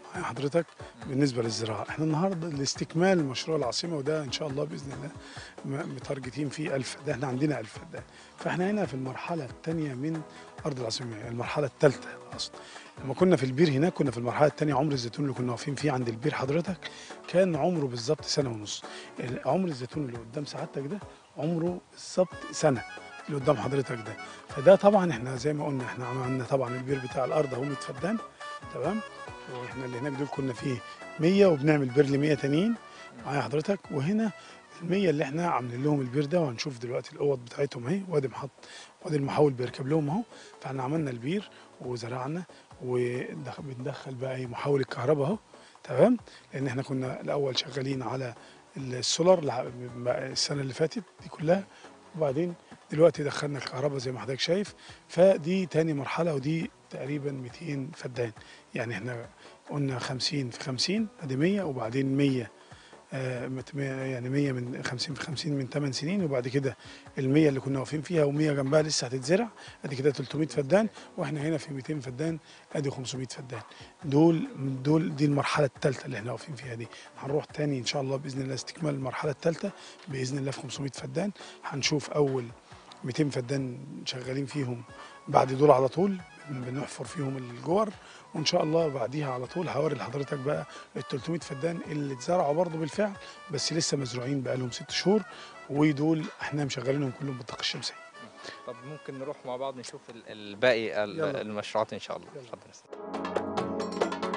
معايا حضرتك بالنسبه للزراعه احنا النهارده لاستكمال مشروع العاصمه وده ان شاء الله باذن الله م- متارجتين فيه 1000 ده احنا عندنا 1000 فدان فاحنا هنا في المرحله الثانيه من ارض العاصمه يعني المرحله الثالثه اصلا لما كنا في البير هناك كنا في المرحله الثانيه عمر الزيتون اللي كنا واقفين فيه عند البير حضرتك كان عمره بالظبط سنه ونص ال- عمر الزيتون اللي قدام سعادتك ده عمره بالظبط سنه اللي قدام حضرتك ده فده طبعا احنا زي ما قلنا احنا عملنا طبعا البير بتاع الارض اهو 100 فدان تمام واحنا اللي هناك دول كنا فيه 100 وبنعمل بير ل 100 تانيين معايا حضرتك وهنا ال 100 اللي احنا عاملين لهم البير ده وهنشوف دلوقتي الاوض بتاعتهم اهي وادي محط وادي المحول بيركب لهم اهو فاحنا عملنا البير وزرعنا وبندخل بقى ايه محول الكهرباء اهو تمام لان احنا كنا الاول شغالين على السولار لع- السنه اللي فاتت دي كلها وبعدين دلوقتي دخلنا الكهرباء زي ما حضرتك شايف فدي تاني مرحله ودي تقريبا 200 فدان يعني احنا قلنا 50 في 50 ادي 100 وبعدين 100 آه، مت- مية- يعني 100 من 50 في 50 من 8 سنين وبعد كده ال 100 اللي كنا واقفين فيها و100 جنبها لسه هتتزرع ادي كده 300 فدان واحنا هنا في 200 فدان ادي 500 فدان دول دول دي المرحله الثالثه اللي احنا واقفين فيها دي هنروح تاني ان شاء الله باذن الله استكمال المرحله الثالثه باذن الله في 500 فدان هنشوف اول 200 فدان شغالين فيهم بعد دول على طول بنحفر فيهم الجور وان شاء الله بعديها على طول هوري لحضرتك بقى ال 300 فدان اللي اتزرعوا برضه بالفعل بس لسه مزروعين بقى لهم ست شهور ودول احنا مشغلينهم كلهم بالطاقه الشمسيه طب ممكن نروح مع بعض نشوف ال- الباقي ال- يلا. المشروعات ان شاء الله يلا. اتفضل يا أستاذ.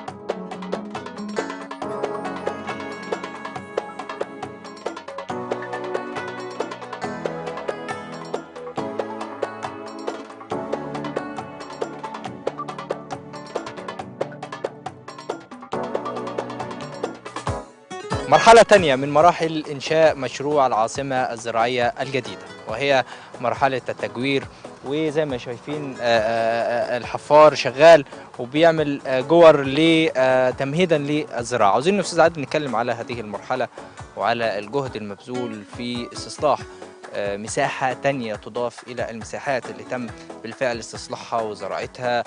مرحلة تانية من مراحل إنشاء مشروع العاصمة الزراعية الجديدة وهي مرحلة التجوير وزي ما شايفين آه، آه، آه، الحفار شغال وبيعمل آه، جور ل- آه، تمهيدا للزراعة عاوزين يا أستاذ عادل نتكلم على هذه المرحلة وعلى الجهد المبذول في استصلاح آه، مساحة تانية تضاف إلى المساحات اللي تم بالفعل استصلاحها وزراعتها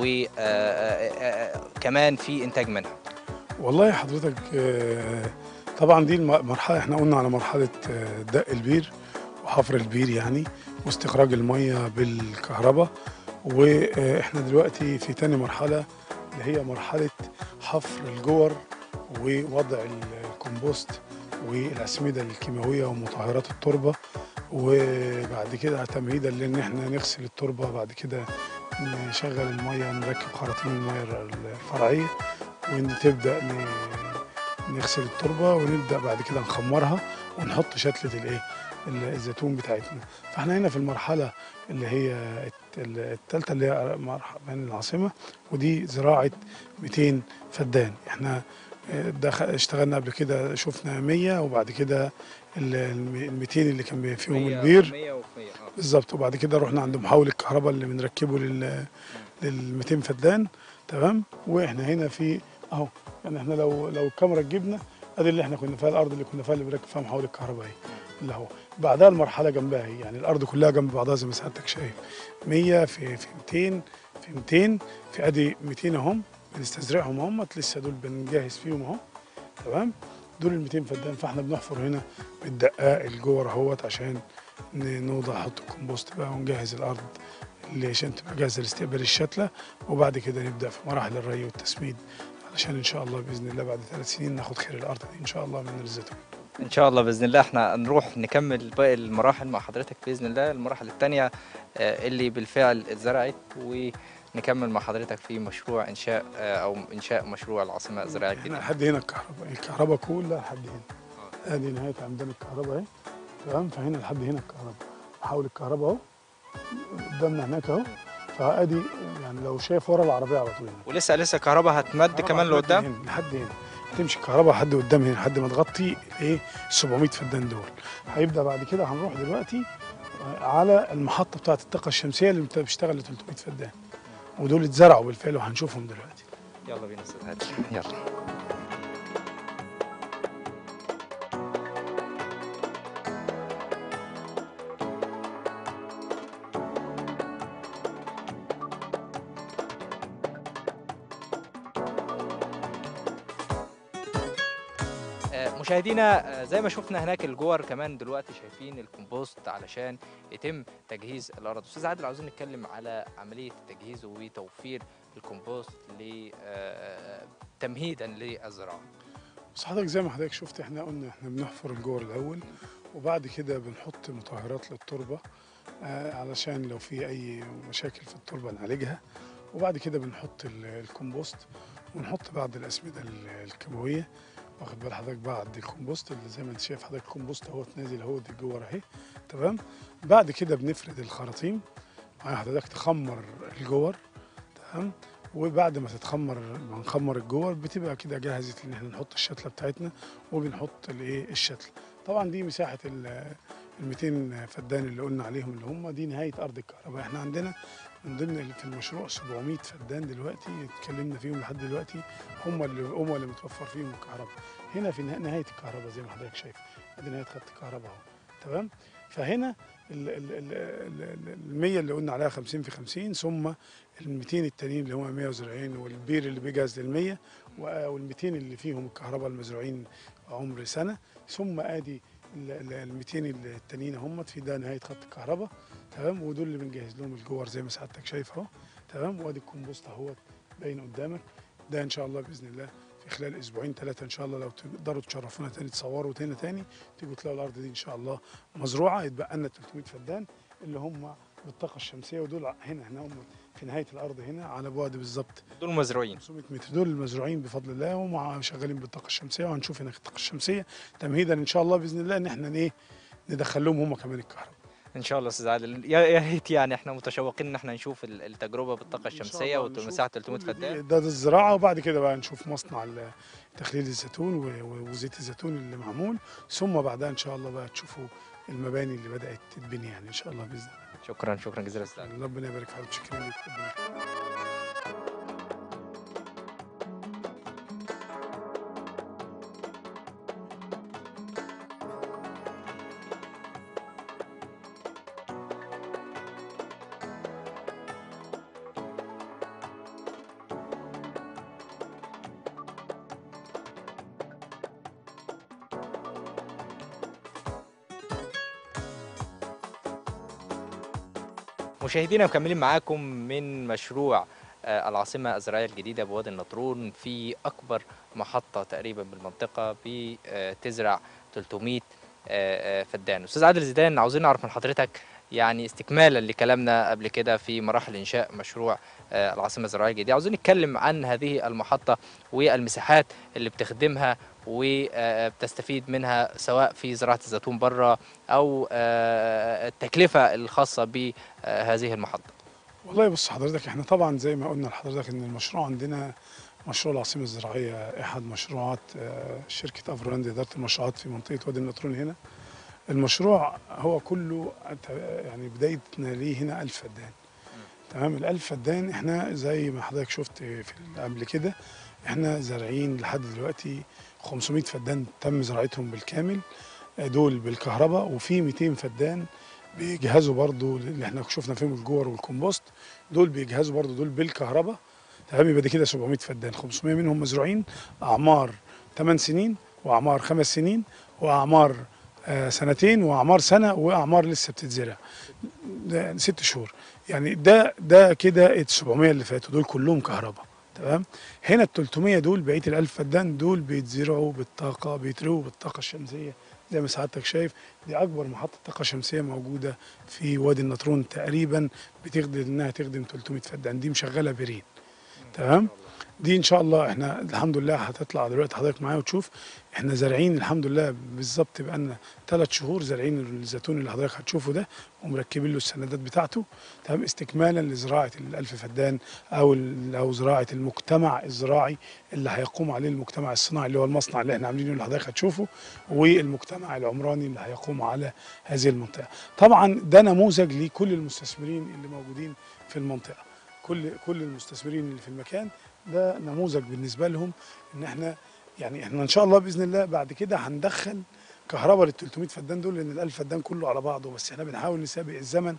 وكمان في إنتاج منها والله حضرتك آه، طبعا دي المرحله احنا قلنا على مرحله آه، دق البير وحفر البير يعني واستخراج الميه بالكهرباء واحنا دلوقتي في تاني مرحله اللي هي مرحله حفر الجور ووضع الكمبوست والاسمده الكيماويه ومطهرات التربه وبعد كده تمهيدا لان احنا نغسل التربه بعد كده نشغل الميه نركب خراطيم الميه الفرعيه ونبدا ن- نغسل التربه ونبدا بعد كده نخمرها ونحط شتله الايه ال- الزيتون بتاعتنا فاحنا هنا في المرحله اللي هي الثالثه اللي هي مرحله من العاصمه ودي زراعه 200 فدان احنا آه، دخ- اشتغلنا قبل كده شفنا 100 وبعد كده ال ال 200 اللي كان فيهم البير بالظبط وبعد كده رحنا عند محول الكهرباء اللي بنركبه لل لل 200 فدان تمام واحنا هنا في اهو يعني احنا لو لو الكاميرا تجيبنا ادي اللي احنا كنا فيها الارض اللي كنا فيها اللي بنركب فيها محول الكهرباء اهي اللي هو بعدها المرحله جنبها اهي يعني الارض كلها جنب بعضها زي ما سعادتك شايف 100 في في 200 في 200 في ادي 200 اهم بنستزرعهم هم لسه دول بنجهز فيهم اهو تمام دول ال 200 فدان فاحنا بنحفر هنا بالدقاق الجور اهوت عشان ن- نوضع نحط الكمبوست بقى ونجهز الارض اللي عشان تبقى جاهزه لاستقبال الشتله وبعد كده نبدا في مراحل الري والتسميد علشان ان شاء الله باذن الله بعد ثلاث سنين ناخد خير الارض دي ان شاء الله من الزيتون ان شاء الله باذن الله احنا نروح نكمل باقي المراحل مع حضرتك باذن الله المراحل الثانيه اللي بالفعل اتزرعت ونكمل مع حضرتك في مشروع انشاء آه، او انشاء مشروع العاصمه الزراعيه احنا الجديده لحد هنا الكهرباء الكهرباء كلها لحد هنا ادي نهايه عندنا الكهرباء اهي تمام فهنا لحد هنا الكهرباء محاول الكهرباء اهو قدامنا هناك اهو فادي يعني لو شايف ورا العربيه على طول هنا ولسه لسه كهرباء هتمد الكهرباء كمان لحد لقدام هنا، لحد هنا هتمشي الكهرباء لحد قدام هنا لحد ما تغطي ايه 700 فدان دول هيبدا بعد كده هنروح دلوقتي آه، على المحطه بتاعه الطاقه الشمسيه اللي بت- بتشتغل ل 300 فدان ودول اتزرعوا بالفعل وهنشوفهم دلوقتي يلا بينا استاذ هادي يلا طيب مشاهدينا آه، زي ما شفنا هناك الجور كمان دلوقتي شايفين الكومبوست علشان يتم تجهيز الارض استاذ عادل عاوزين نتكلم على عمليه التجهيز وتوفير الكومبوست ل آه، تمهيدا للزراعه بس حضرتك زي ما حضرتك شفت احنا قلنا احنا بنحفر الجور الاول وبعد كده بنحط مطهرات للتربه آه علشان لو في اي مشاكل في التربه نعالجها وبعد كده بنحط ال- الكومبوست ونحط بعض الاسمده ال- الكيماويه واخد بال حضرتك بعد الكومبوست اللي زي ما انت شايف حضرتك الكومبوست اهو نازل اهو دي جوه اهي تمام بعد كده بنفرد الخراطيم معايا حضرتك تخمر الجور تمام وبعد ما تتخمر ما نخمر الجوه بتبقى كده جاهزه ان احنا نحط الشتله بتاعتنا وبنحط الايه الشتله طبعا دي مساحه ال 200 فدان اللي قلنا عليهم اللي هم دي نهايه ارض الكهرباء احنا عندنا من ضمن اللي في المشروع 700 فدان دلوقتي اتكلمنا فيهم لحد دلوقتي هم اللي هم اللي متوفر فيهم الكهرباء هنا في نه- نهايه الكهرباء زي ما حضرتك شايف ادي نهايه خط الكهرباء اهو تمام فهنا ال ال ال ال ال 100 اللي قلنا عليها 50 في 50 ثم ال 200 التانيين اللي هم 170 والبير اللي بيجهز لل 100 وال 200 اللي فيهم الكهرباء المزروعين عمر سنه ثم ادي ال 200 التانيين هم في ده نهايه خط الكهرباء تمام ودول اللي بنجهز لهم الجوار زي ما سعادتك شايف اهو تمام وادي الكومبوست اهوت باين قدامك ده ان شاء الله باذن الله في خلال اسبوعين ثلاثه ان شاء الله لو تقدروا تشرفونا تاني تصوروا تاني تاني تيجوا تلاقوا الارض دي ان شاء الله مزروعه يتبقى لنا 300 فدان اللي هم بالطاقه الشمسيه ودول هنا هنا هم في نهايه الارض هنا على بعد بالظبط دول مزروعين 500 متر دول المزروعين بفضل الله ومع شغالين بالطاقه الشمسيه وهنشوف هناك الطاقه الشمسيه تمهيدا ان شاء الله باذن الله ان احنا ايه ندخل لهم هم كمان الكهرباء ان شاء الله استاذ عادل يا يا ريت يعني احنا متشوقين ان احنا نشوف ال- التجربه بالطاقه إن شاء الشمسيه الله نشوف ومساحه 300 كل دي- فدان ده, ده الزراعه وبعد كده بقى نشوف مصنع ال- تخليل الزيتون و- و- وزيت الزيتون اللي معمول ثم بعدها ان شاء الله بقى تشوفوا المباني اللي بدات تتبني يعني ان شاء الله باذن الله شكرا شكرا جزيلا استاذ عادل. ربنا يبارك في حضرتك شكرا لك ربنا يخليك. مشاهدينا مكملين معاكم من مشروع آه، العاصمة الزراعية الجديدة بوادي النطرون في أكبر محطة تقريبا بالمنطقة بتزرع 300 آه، آه، فدان أستاذ عادل زيدان عاوزين نعرف من حضرتك يعني استكمالا لكلامنا قبل كده في مراحل إنشاء مشروع آه، العاصمة الزراعية الجديدة عاوزين نتكلم عن هذه المحطة والمساحات اللي بتخدمها وبتستفيد منها سواء في زراعة الزيتون بره أو آه، التكلفة الخاصة بهذه المحطة والله بص حضرتك احنا طبعا زي ما قلنا لحضرتك ان المشروع عندنا مشروع العاصمه الزراعيه احد مشروعات آه، شركه افرولاند اداره المشروعات في منطقه وادي النطرون هنا المشروع هو كله أنت- يعني بدايتنا ليه هنا 1000 فدان تمام ال 1000 فدان احنا زي ما حضرتك شفت في ال- قبل كده احنا زارعين لحد دلوقتي 500 فدان تم زراعتهم بالكامل آه، دول بالكهرباء وفي 200 فدان بيجهزوا برضو اللي احنا شفنا فيهم الجور والكومبوست دول بيجهزوا برضو دول بالكهرباء تمام يبقى دي كده 700 فدان 500 منهم مزروعين اعمار 8 سنين واعمار 5 سنين واعمار آه، سنتين واعمار سنه واعمار لسه بتتزرع ده ست شهور يعني ده ده كده ال 700 اللي فاتوا دول كلهم كهرباء تمام هنا ال 300 دول بقيه ال 1000 فدان دول بيتزرعوا بالطاقه بيترووا بالطاقه الشمسيه زي ما سعادتك شايف دي اكبر محطه طاقه شمسيه موجوده في وادي النطرون تقريبا بتخدم انها تخدم 300 فدان دي مشغله برين تمام دي ان شاء الله احنا الحمد لله هتطلع دلوقتي حضرتك معايا وتشوف احنا زارعين الحمد لله بالظبط بقى لنا ثلاث شهور زارعين الزيتون اللي حضرتك هتشوفه ده ومركبين له السندات بتاعته تمام استكمالا لزراعه الألف فدان او ال- او زراعه المجتمع الزراعي اللي هيقوم عليه المجتمع الصناعي اللي هو المصنع اللي احنا عاملينه اللي حضرتك هتشوفه والمجتمع العمراني اللي هيقوم على هذه المنطقه. طبعا ده نموذج لكل المستثمرين اللي موجودين في المنطقه. كل كل المستثمرين اللي في المكان ده نموذج بالنسبه لهم ان احنا يعني احنا ان شاء الله باذن الله بعد كده هندخل كهرباء لل 300 فدان دول لان ال 1000 فدان كله على بعضه بس احنا بنحاول نسابق الزمن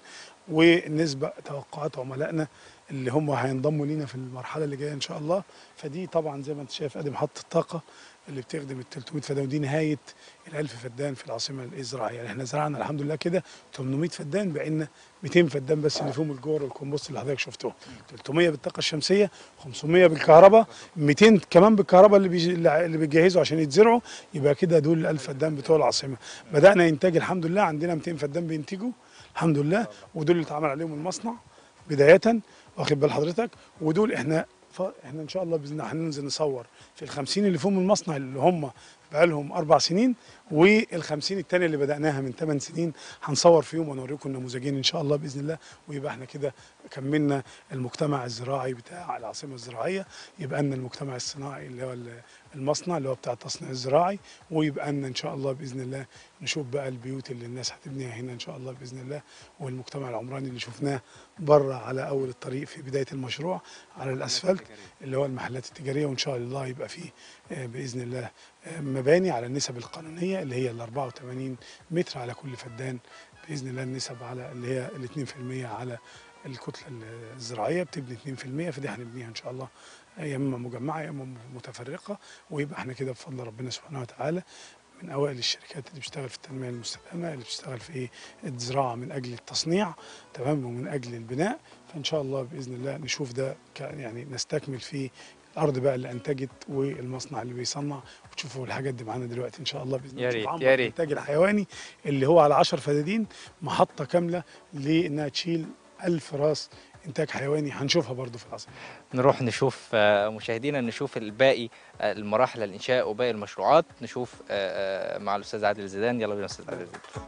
والنسبه توقعات عملائنا اللي هم هينضموا لينا في المرحله اللي جايه ان شاء الله فدي طبعا زي ما انت شايف ادي محطه الطاقه اللي بتخدم ال 300 فدان ودي نهايه ال 1000 فدان في العاصمه الزراعيه يعني احنا زرعنا الحمد لله كده 800 فدان بقينا 200 فدان بس اللي فيهم الجور والكومبوست اللي حضرتك شفتهم 300 بالطاقه الشمسيه 500 بالكهرباء 200 كمان بالكهرباء اللي بيجي اللي بيجهزوا عشان يتزرعوا يبقى كده دول ال 1000 فدان بتوع العاصمه بدانا انتاج الحمد لله عندنا 200 فدان بينتجوا الحمد لله ودول اللي اتعمل عليهم المصنع بدايه واخد بال حضرتك ودول احنا ف... احنا ان شاء الله باذن الله هننزل نصور في ال 50 اللي فيهم المصنع اللي هم بقى لهم اربع سنين وال 50 الثانيه اللي بداناها من 8 سنين هنصور فيهم ونوريكم نموذجين ان شاء الله باذن الله ويبقى احنا كده كملنا المجتمع الزراعي بتاع العاصمه الزراعيه يبقى لنا المجتمع الصناعي اللي هو ال- المصنع اللي هو بتاع التصنيع الزراعي ويبقى لنا ان شاء الله باذن الله نشوف بقى البيوت اللي الناس هتبنيها هنا ان شاء الله باذن الله والمجتمع العمراني اللي شفناه بره على اول الطريق في بدايه المشروع على الاسفلت اللي هو المحلات التجاريه وان شاء الله يبقى فيه آه، باذن الله آه، مباني على النسب القانونيه اللي هي ال 84 متر على كل فدان باذن الله النسب على اللي هي ال 2% على الكتله الزراعيه بتبني 2% فدي هنبنيها ان شاء الله يا اما مجمعه يا اما متفرقه ويبقى احنا كده بفضل ربنا سبحانه وتعالى من اوائل الشركات اللي بتشتغل في التنميه المستدامه اللي بتشتغل في الزراعه من اجل التصنيع تمام ومن اجل البناء فان شاء الله باذن الله نشوف ده ك- يعني نستكمل فيه الارض بقى اللي انتجت والمصنع اللي بيصنع وتشوفوا الحاجات دي معانا دلوقتي ان شاء الله باذن يا الله ريت، نشوف يا عنبر ريت. الانتاج الحيواني اللي هو على 10 فدادين محطه كامله لانها تشيل 1000 راس انتاج حيواني هنشوفها برضو في العاصمه نروح نشوف آه، مشاهدينا نشوف الباقي آه، المراحل الانشاء وباقي المشروعات نشوف آه، آه، مع الاستاذ عادل زيدان يلا بينا استاذ عادل زيدان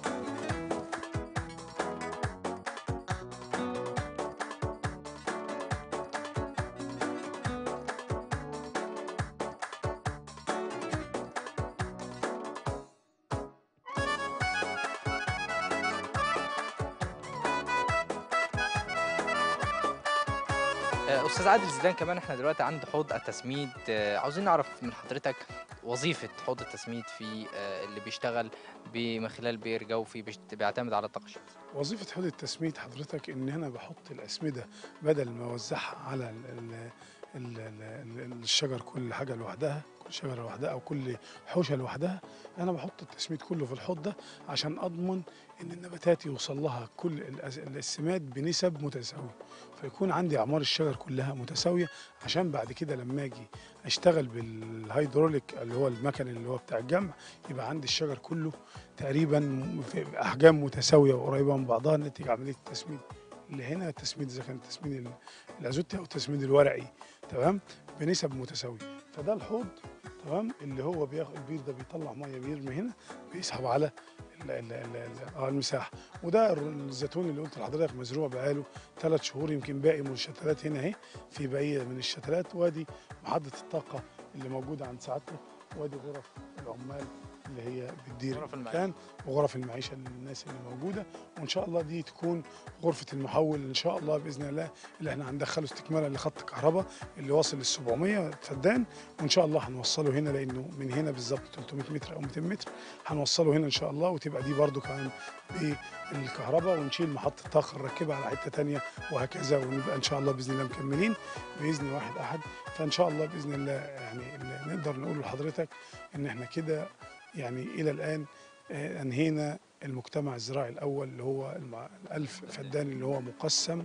آه، استاذ عادل زيدان كمان احنا دلوقتي عند حوض التسميد آه، عاوزين نعرف من حضرتك وظيفه حوض التسميد في آه، اللي بيشتغل ب- من خلال بئر جوفي بيشت- بيعتمد على الطاقه الشمسيه وظيفه حوض التسميد حضرتك ان هنا بحط الاسمده بدل ما اوزعها على ال ال ال ال ال الشجر كل حاجه لوحدها كل شجره لوحدها او كل حوشه لوحدها انا بحط التسميد كله في الحوض ده عشان اضمن ان النباتات يوصل لها كل الأز- السماد بنسب متساويه فيكون عندي اعمار الشجر كلها متساويه عشان بعد كده لما اجي اشتغل بالهيدروليك اللي هو المكن اللي هو بتاع الجمع يبقى عندي الشجر كله تقريبا في احجام متساويه وقريبه من بعضها نتيجه عمليه التسميد اللي هنا التسميد اذا كان التسميد ال- الازوتي او التسميد الورقي تمام بنسب متساويه فده الحوض تمام اللي هو بياخد البير ده بيطلع ميه بيرمي هنا بيسحب على ال- ال- ال- ال- اه المساحه وده الر- الزيتون اللي قلت لحضرتك مزروع بقاله ثلاث شهور يمكن باقي من الشتلات هنا اهي في بقيه من الشتلات وادي محطه الطاقه اللي موجوده عند سعادته وادي غرف العمال اللي هي بتدير غرف المعيشة. المكان وغرف المعيشه للناس اللي موجوده وان شاء الله دي تكون غرفه المحول ان شاء الله باذن الله اللي احنا هندخله استكمالا لخط كهرباء اللي واصل لل 700 فدان وان شاء الله هنوصله هنا لانه من هنا بالظبط 300 متر او 200 متر هنوصله هنا ان شاء الله وتبقى دي برده كمان بالكهرباء ونشيل محطه طاقه نركبها على حته تانية وهكذا ونبقى ان شاء الله باذن الله مكملين باذن واحد احد فان شاء الله باذن الله يعني اللي نقدر نقول لحضرتك ان احنا كده يعني الى الان آه، انهينا المجتمع الزراعي الاول اللي هو المع- الألف فدان اللي هو مقسم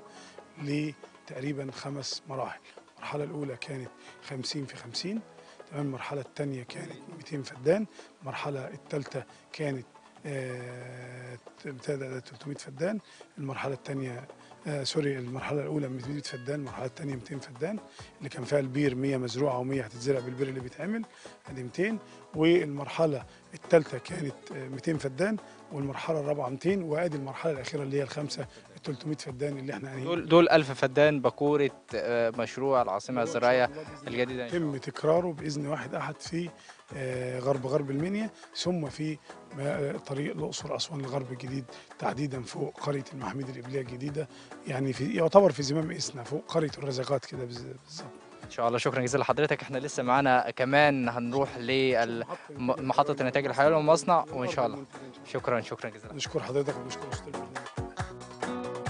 لتقريبا خمس مراحل المرحله الاولى كانت 50 في 50 تمام المرحله الثانيه كانت 200 فدان المرحله الثالثه كانت آه، ابتدى 300 فدان المرحله الثانيه آه سوري المرحله الاولى 200 فدان المرحله الثانيه 200 فدان اللي كان فيها البير 100 مزروعه و100 هتتزرع بالبير اللي بيتعمل ادي 200 والمرحله الثالثه كانت آه، 200 فدان والمرحله الرابعه 200 وادي المرحله الاخيره اللي هي الخامسه 300 فدان اللي احنا أنهينا. دول دول 1000 فدان باكوره آه، مشروع العاصمه الزراعيه الجديده إن شاء الله. يتم تكراره باذن واحد احد في آه، غرب غرب المنيا ثم في ما- طريق الاقصر اسوان الغرب الجديد تحديدا فوق قريه المحميد الابليه الجديده يعني في يعتبر في زمام اسنا فوق قريه الرزقات كده بز- بالظبط ان شاء الله شكرا جزيلا لحضرتك احنا لسه معانا كمان هنروح لمحطه الانتاج الحيواني والمصنع وان شاء الله شكرا شكرا جزيلا نشكر حضرتك ونشكر استاذ البرنامج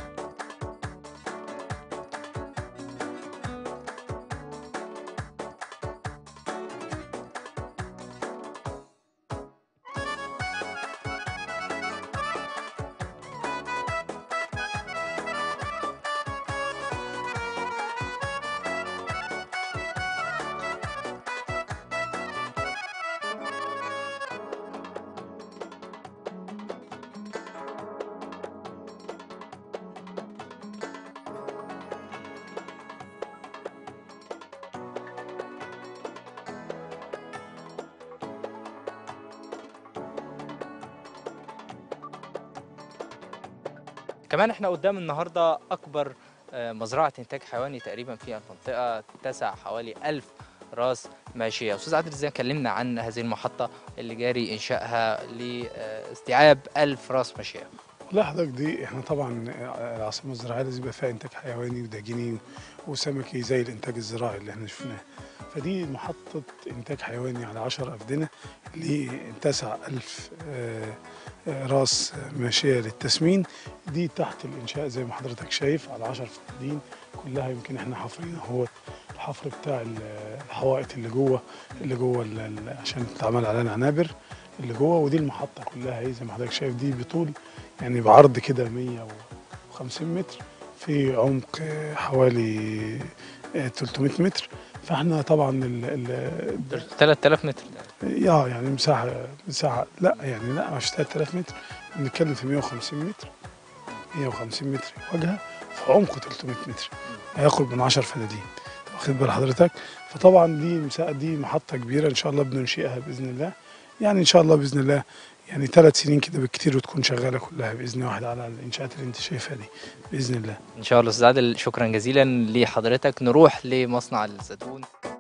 كمان احنا قدام النهارده اكبر آه، مزرعه انتاج حيواني تقريبا في المنطقه تسع حوالي 1000 راس ماشيه استاذ عادل ازاي كلمنا عن هذه المحطه اللي جاري انشائها لاستيعاب 1000 راس ماشيه لا حضرتك دي احنا طبعا العاصمه الزراعيه لازم يبقى فيها انتاج حيواني وداجيني وسمكي زي الانتاج الزراعي اللي احنا شفناه فدي محطه انتاج حيواني على 10 افدنه لتسع ألف آه، آه، راس ماشيه للتسمين دي تحت الانشاء زي ما حضرتك شايف على 10 فدادين كلها يمكن احنا حافرين اهو الحفر بتاع ال- الحوائط اللي جوه اللي جوه ال- ال- عشان تتعمل عليها عنابر اللي جوه ودي المحطه كلها اهي زي ما حضرتك شايف دي بطول يعني بعرض كده 150 متر في عمق آه، حوالي آه، 300 متر فاحنا طبعا ال ال 3000 متر اه يعني مساحه مساحه لا يعني لا مش 3000 متر بنتكلم في 150 متر 150 متر واجهه في عمق 300 متر هياخد من 10 فدادين واخد بال حضرتك فطبعا دي مساحه دي محطه كبيره ان شاء الله بننشئها باذن الله يعني ان شاء الله باذن الله يعني ثلاث سنين كده بالكتير وتكون شغاله كلها باذن واحد على الانشاءات اللي انت شايفها دي باذن الله ان شاء الله استاذ عادل شكرا جزيلا لحضرتك نروح لمصنع الزيتون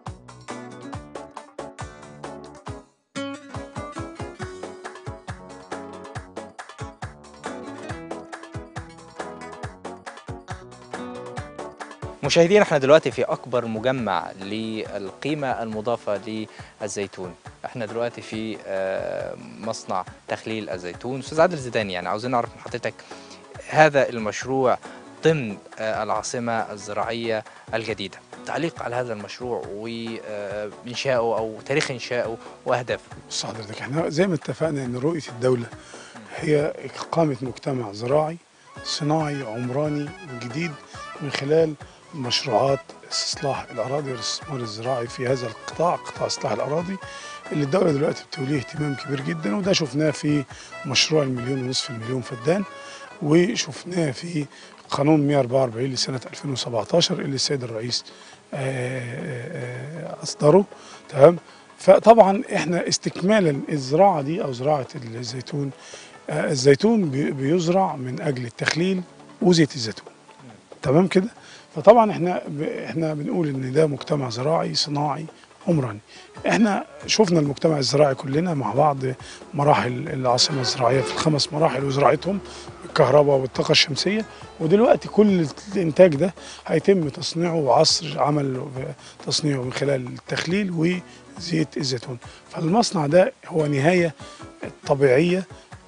مشاهدينا احنا دلوقتي في اكبر مجمع للقيمه المضافه للزيتون احنا دلوقتي في آه، مصنع تخليل الزيتون استاذ عادل زيداني يعني عاوزين نعرف من حضرتك هذا المشروع ضمن آه، العاصمه الزراعيه الجديده تعليق على هذا المشروع وانشائه او تاريخ انشائه واهدافه بص حضرتك احنا زي ما اتفقنا ان رؤيه الدوله هي اقامه مجتمع زراعي صناعي عمراني جديد من خلال مشروعات استصلاح الاراضي والاستثمار الزراعي في هذا القطاع قطاع اصلاح الاراضي اللي الدوله دلوقتي بتوليه اهتمام كبير جدا وده شفناه في مشروع المليون ونصف المليون فدان وشفناه في قانون 144 لسنه 2017 اللي السيد الرئيس آه، آه، آه، اصدره تمام فطبعا احنا استكمالا الزراعه دي او زراعه الزيتون آه، الزيتون بي- بيزرع من اجل التخليل وزيت الزيتون تمام كده فطبعا احنا ب... احنا بنقول ان ده مجتمع زراعي صناعي عمراني احنا شفنا المجتمع الزراعي كلنا مع بعض مراحل العاصمه الزراعيه في الخمس مراحل وزراعتهم الكهرباء والطاقه الشمسيه ودلوقتي كل الانتاج ده هيتم تصنيعه وعصر عمل تصنيعه من خلال التخليل وزيت الزيتون فالمصنع ده هو نهايه طبيعيه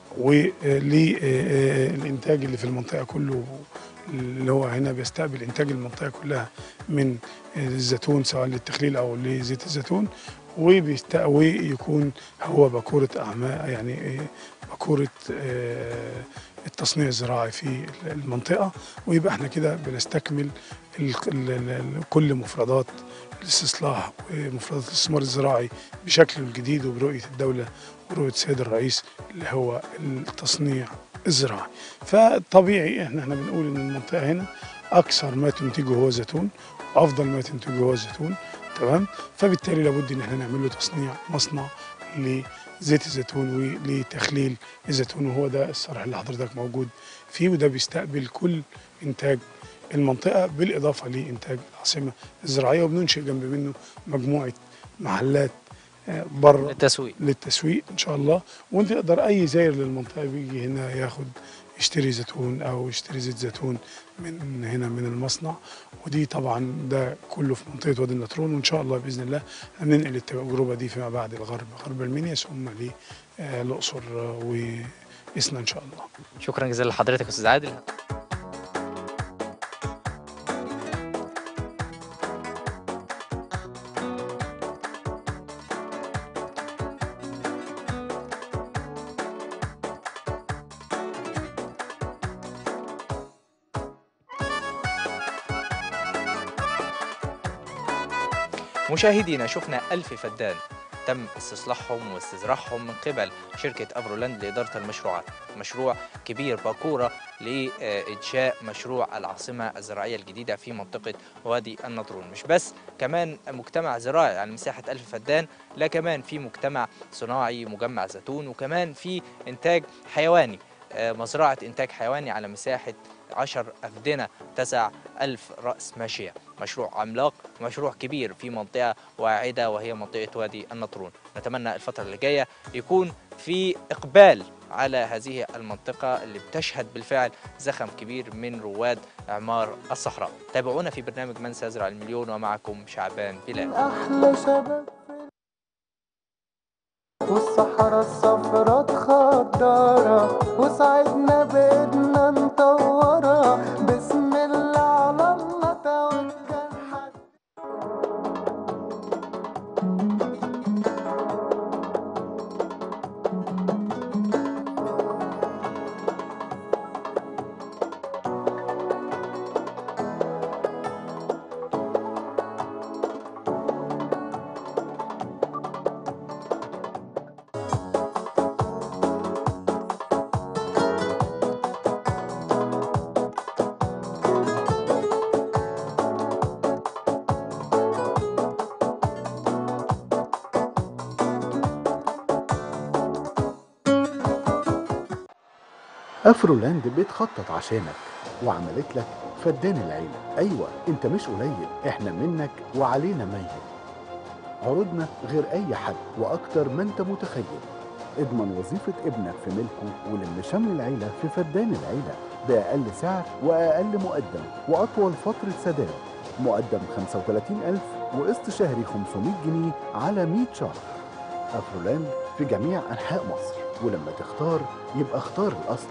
وللانتاج اللي في المنطقه كله اللي هو هنا بيستقبل انتاج المنطقه كلها من الزيتون سواء للتخليل او لزيت الزيتون وبيست- ويكون هو باكوره اعمال يعني باكوره آه، التصنيع الزراعي في المنطقه ويبقى احنا كده بنستكمل ال- ال- ال- كل مفردات الاستصلاح ومفردات الاستثمار الزراعي بشكله الجديد وبرؤيه الدوله ورؤيه السيد الرئيس اللي هو التصنيع الزراعي فطبيعي احنا احنا بنقول ان المنطقه هنا اكثر ما تنتجه هو زيتون وافضل ما تنتجه هو الزيتون تمام فبالتالي لابد ان احنا نعمل له تصنيع مصنع لزيت الزيتون ولتخليل الزيتون وهو ده الصرح اللي حضرتك موجود فيه وده بيستقبل كل انتاج المنطقه بالاضافه لانتاج العاصمه الزراعيه وبننشئ جنب منه مجموعه محلات آه، بره التسويق للتسويق ان شاء الله ونقدر اي زائر للمنطقه بيجي هنا ياخد يشتري زيتون او يشتري زيت زيتون من هنا من المصنع ودي طبعا ده كله في منطقه وادي النطرون وان شاء الله باذن الله هننقل التجربه دي فيما بعد الغرب غرب المنيا ثم للاقصر وإسنا ان شاء الله شكرا جزيلا لحضرتك يا استاذ عادل مشاهدينا شفنا ألف فدان تم استصلاحهم واستزراعهم من قبل شركة أفرولاند لإدارة المشروعات مشروع كبير باكورة لإنشاء مشروع العاصمة الزراعية الجديدة في منطقة وادي النطرون مش بس كمان مجتمع زراعي على مساحة ألف فدان لا كمان في مجتمع صناعي مجمع زيتون وكمان في إنتاج حيواني آه، مزرعة إنتاج حيواني على مساحة عشر أفدنة تسع ألف رأس ماشية مشروع عملاق مشروع كبير في منطقة واعدة وهي منطقة وادي النطرون نتمنى الفترة اللي جاية يكون في إقبال على هذه المنطقة اللي بتشهد بالفعل زخم كبير من رواد إعمار الصحراء تابعونا في برنامج من سيزرع المليون ومعكم شعبان بلال أحلى شباب والصحراء الصفرا تخضرة وسعدنا بإيدنا نطورة بسم الله على الله توكل حد افرولاند بتخطط عشانك وعملت لك فدان العيلة ايوه انت مش قليل احنا منك وعلينا ميت عروضنا غير اي حد واكتر ما انت متخيل اضمن وظيفة ابنك في ملكه ولم شمل العيلة في فدان العيلة بأقل سعر وأقل مقدم وأطول فترة سداد مقدم 35000 وقسط شهري 500 جنيه على 100 شهر أفرولاند في جميع أنحاء مصر ولما تختار يبقى اختار الأصل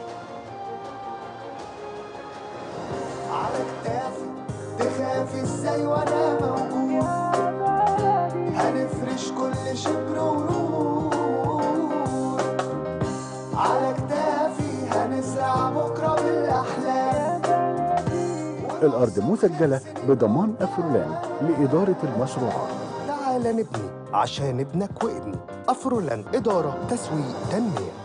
على كتافي تخافي ازاي وانا موجود هنفرش كل شبر ورود على كتافي هنزرع بكره بالاحلام الأرض مسجلة بضمان أفرولاند لإدارة المشروعات تعال نبني عشان ابنك وابني أفرولاند إدارة تسويق تنمية